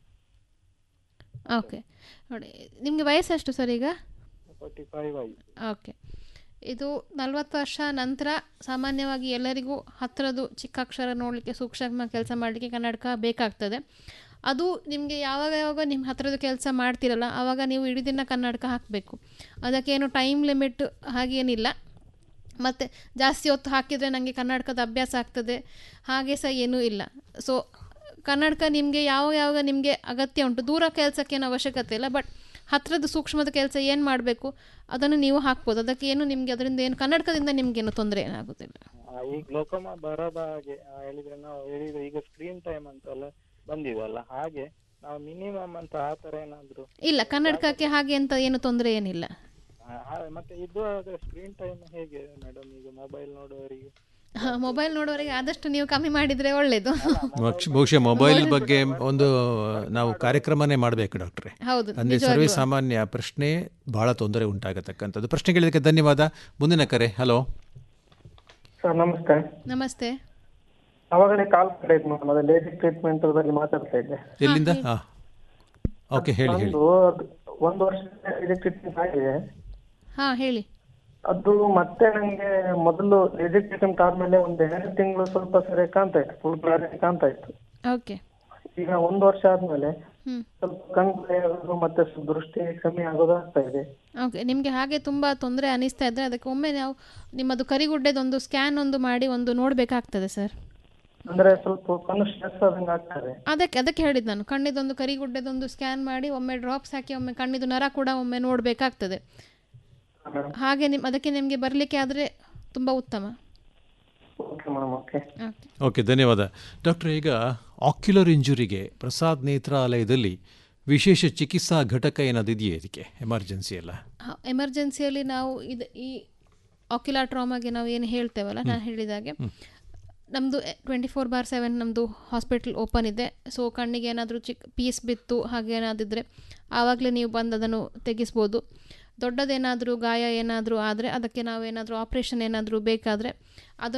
ಓಕೆ ನೋಡಿ ನಿಮಗೆ ವಯಸ್ಸೆಷ್ಟು ಸರ್ ಈಗ ಫೋರ್ಟಿ ಫೈವ್ ಆಯ್ತು ಓಕೆ ಇದು ನಲವತ್ತು ವರ್ಷ ನಂತರ ಸಾಮಾನ್ಯವಾಗಿ ಎಲ್ಲರಿಗೂ ಹತ್ತಿರದ್ದು ಚಿಕ್ಕ ಅಕ್ಷರ ನೋಡಲಿಕ್ಕೆ ಸೂಕ್ಷ್ಮ ಕೆಲಸ ಮಾಡಲಿಕ್ಕೆ ಕನ್ನಡಕ ಬೇಕಾಗ್ತದೆ ಅದು ನಿಮಗೆ ಯಾವಾಗ ಯಾವಾಗ ನಿಮ್ಮ ಹತ್ತಿರದ ಕೆಲಸ ಮಾಡ್ತಿರಲ್ಲ ಆವಾಗ ನೀವು ಇಡೀ ದಿನ ಕನ್ನಡಕ ಹಾಕಬೇಕು ಅದಕ್ಕೇನು ಟೈಮ್ ಲಿಮಿಟ್ ಹಾಗೇನಿಲ್ಲ ಮತ್ತು ಜಾಸ್ತಿ ಹೊತ್ತು ಹಾಕಿದರೆ ನನಗೆ ಕನ್ನಡಕದ ಅಭ್ಯಾಸ ಆಗ್ತದೆ ಹಾಗೆ ಸಹ ಏನೂ ಇಲ್ಲ ಸೊ ಕನ್ನಡಕ ನಿಮಗೆ ಯಾವ ಯಾವಾಗ ನಿಮಗೆ ಅಗತ್ಯ ಉಂಟು ದೂರ ಕೆಲಸಕ್ಕೇನು ಅವಶ್ಯಕತೆ ಇಲ್ಲ ಬಟ್ ಹತ್ತಿರದ ಸೂಕ್ಷ್ಮದ ಕೆಲಸ ಏನು ಮಾಡಬೇಕು ಅದನ್ನು ನೀವು ಹಾಕ್ಬೋದು ಅದಕ್ಕೆ ಏನು ನಿಮಗೆ ಅದರಿಂದ ಏನು ಕನ್ನಡಕದಿಂದ ನಿಮಗೇನು ತೊಂದರೆ ಏನಾಗೋದಿಲ್ಲ ಆ, ಈ ಗ್ಲೋಕೋಮ ಬರದ ಹಾಗೆ ಆ, ಹೇಳಿದ್ರೆ ನಾವು ಹೇಳಿದ್ರೆ ಈಗ ಸ್ಕ್ರೀನ್ ಟೈಮ್ ಅಂತೆಲ್ಲ ಬಂದಿದೆ ಅಲ್ಲ ಹಾಗೆ ನಾವು ಮಿನಿಮಮ್ ಅಂತ ಆ ತರ ಏನಾದ್ರು ಇಲ್ಲ ಕನ್ನಡಕಕ್ಕೆ ಹಾಗೆ ಅಂತ ಏನು ತೊಂದರೆ ಏನಿಲ್ಲ ಆ, ಆ, ಮತ್ತೆ ಇದು ಸ್ಕ್ರೀನ್ ಟೈಮ್ ಹೇಗೆ ಮೇಡಮ್ ಈಗ ಮೊಬೈಲ್ ನೋಡುವವರಿಗೆ ಮೊಬೈಲ್ ನೋಡೋರಿಗೆ ಆದಷ್ಟು ನೀವು ಕಮ್ಮಿ ಮಾಡಿದರೆ ಒಳ್ಳೆಯದು ಬಹುಶಃ- ಬಹುಶಃ ಮೊಬೈಲ್ ಬಗ್ಗೆ ಒಂದು ನಾವು ಕಾರ್ಯಕ್ರಮನೇ ಮಾಡಬೇಕು ಡಾಕ್ಟ್ರೆ ಹೌದು, ಅಂದರೆ ನಿಜವಾಗ್ಲೂ. ಸರ್ವೇ ಸಾಮಾನ್ಯ ಪ್ರಶ್ನೆ ಬಹಳ ತೊಂದರೆ ಉಂಟಾಗತಕ್ಕಂಥದ್ದು ಪ್ರಶ್ನೆ ಕೇಳಿದಕ್ಕೆ ಧನ್ಯವಾದ ಮುಂದಿನ ಕರೆ ಹಲೋ ಸರ್ ನಮಸ್ತೆ ನಮಸ್ತೆ ಅವಾಗಲೇ ಕಾಲ್ ಮಾಡಿದ್ದು ಮೇಡಮ್ ಅದೇ ಲೇಸಿಕ್ ಟ್ರೀಟ್ಮೆಂಟ್ ಬಗ್ಗೆ ಮಾತಾಡ್ತಾ ಇದ್ದೆ ಎಲ್ಲಿಂದ ಹಾಂ ಓಕೆ ಹೇಳಿ ಹೇಳಿ ಒಂದು ಅದು ಒಂದು ವರ್ಷ ಲೇಸಿಕ್ ಟ್ರೀಟ್ಮೆಂಟ್ ಆಗಿದೆ ಹಾಂ ಹೇಳಿ ಅದು ಮತ್ತೆ ನಂಗೆ ಮೊದಲು ಲೇಸಿಕ್ ಟ್ರೀಟ್ಮೆಂಟ್ ಆದ್ಮೇಲೆ ಒಂದು ಎರಡು ತಿಂಗಳು ಸ್ವಲ್ಪ ಸರಿ ಕಾಣ್ತಾ ಇತ್ತು ಫುಲ್ ಕ್ಲಾರಿಟಿ ಕಾಣ್ತಾ ಇತ್ತು ಓಕೆ ಈಗ ಒಂದು ವರ್ಷ ಆದ್ಮೇಲೆ ಹ್ಮ್. ಸ್ವಲ್ಪ ಕಣ್ಣು ಆಗೋದು ಮತ್ತೆ ಸ್ವಲ್ಪ ದೃಷ್ಟಿ ಕಮ್ಮಿ ಆಗೋದು ಆಗ್ತಾ ಇದೆ ಓಕೆ ನಿಮಗೆ ಹಾಗೆ ತುಂಬ ತೊಂದರೆ ಅನಿಸ್ತಾ ಇದ್ದರೆ ಅದಕ್ಕೆ ಒಮ್ಮೆ ನಾವು ನಿಮ್ಮದು ಕರಿಗುಡ್ಡೆದೊಂದು ಸ್ಕ್ಯಾನ್ ಒಂದು ಮಾಡಿ ಒಂದು ನೋಡಬೇಕಾಗ್ತದೆ ಸರ್ ಅಂದ್ರೆ ಸ್ವಲ್ಪ ಕಣ್ಣು ಸ್ಟ್ರೆಸ್ ಆದಂಗೆ ಆಗ್ತದೆ ಅದಕ್ಕೆ ಅದಕ್ಕೆ ಹೇಳಿದ್ದು ನಾನು ಕಣ್ಣಿದೊಂದು ಕರಿಗುಡ್ಡೆದೊಂದು ಸ್ಕ್ಯಾನ್ ಮಾಡಿ ಒಮ್ಮೆ ಡ್ರಾಪ್ಸ್ ಹಾಕಿ ಒಮ್ಮೆ ಕಣ್ಣಿದು ನರ ಕೂಡ ಒಮ್ಮೆ ನೋಡಬೇಕಾಗ್ತದೆ ಹಾಗೆ ನಿಮ್ ಅದಕ್ಕೆ ನಿಮಗೆ ಬರಲಿಕ್ಕೆ ಆದರೆ ತುಂಬ ಉತ್ತಮ ಓಕೆ ಮೇಡಮ್ ಓಕೆ ಓಕೆ ಧನ್ಯವಾದ ಡಾಕ್ಟರ್ ಈಗ ಆಕ್ಯುಲರ್ ಇಂಜುರಿಗೆ ಪ್ರಸಾದ್ ನೇತ್ರಾಲಯದಲ್ಲಿ ವಿಶೇಷ ಚಿಕಿತ್ಸಾ ಘಟಕ ಏನಾದ್ರು ಇದೆಯೇ ಇದಕ್ಕೆ ಎಮರ್ಜೆನ್ಸಿ ಎಲ್ಲ ಎಮರ್ಜೆನ್ಸಿಯಲ್ಲಿ ನಾವು ಇದು ಈ ಆಕ್ಯುಲರ್ ಟ್ರಾಮಾಗೆ ನಾವು ಏನು ಹೇಳ್ತೇವಲ್ಲ ನಾನು ಹೇಳಿದಾಗೆ ನಮ್ಮದು ಟ್ವೆಂಟಿ ಫೋರ್ ಬಾರ್ ಸೆವೆನ್ ನಮ್ಮದು ಹಾಸ್ಪಿಟಲ್ ಓಪನ್ ಇದೆ ಸೊ ಕಣ್ಣಿಗೆ ಏನಾದರೂ ಚಿಕ್ಕ ಪೀಸ್ ಬಿತ್ತು ಹಾಗೆ ಏನಾದಿದ್ದರೆ ಆವಾಗಲೇ ನೀವು ಬಂದು ಅದನ್ನು ತೆಗಿಸ್ಬೋದು ದೊಡ್ಡದೇನಾದರೂ ಗಾಯ ಏನಾದರೂ ಆದರೆ ಅದಕ್ಕೆ ನಾವೇನಾದರೂ ಆಪ್ರೇಷನ್ ಏನಾದರೂ ಬೇಕಾದರೆ ಅದನ್ನು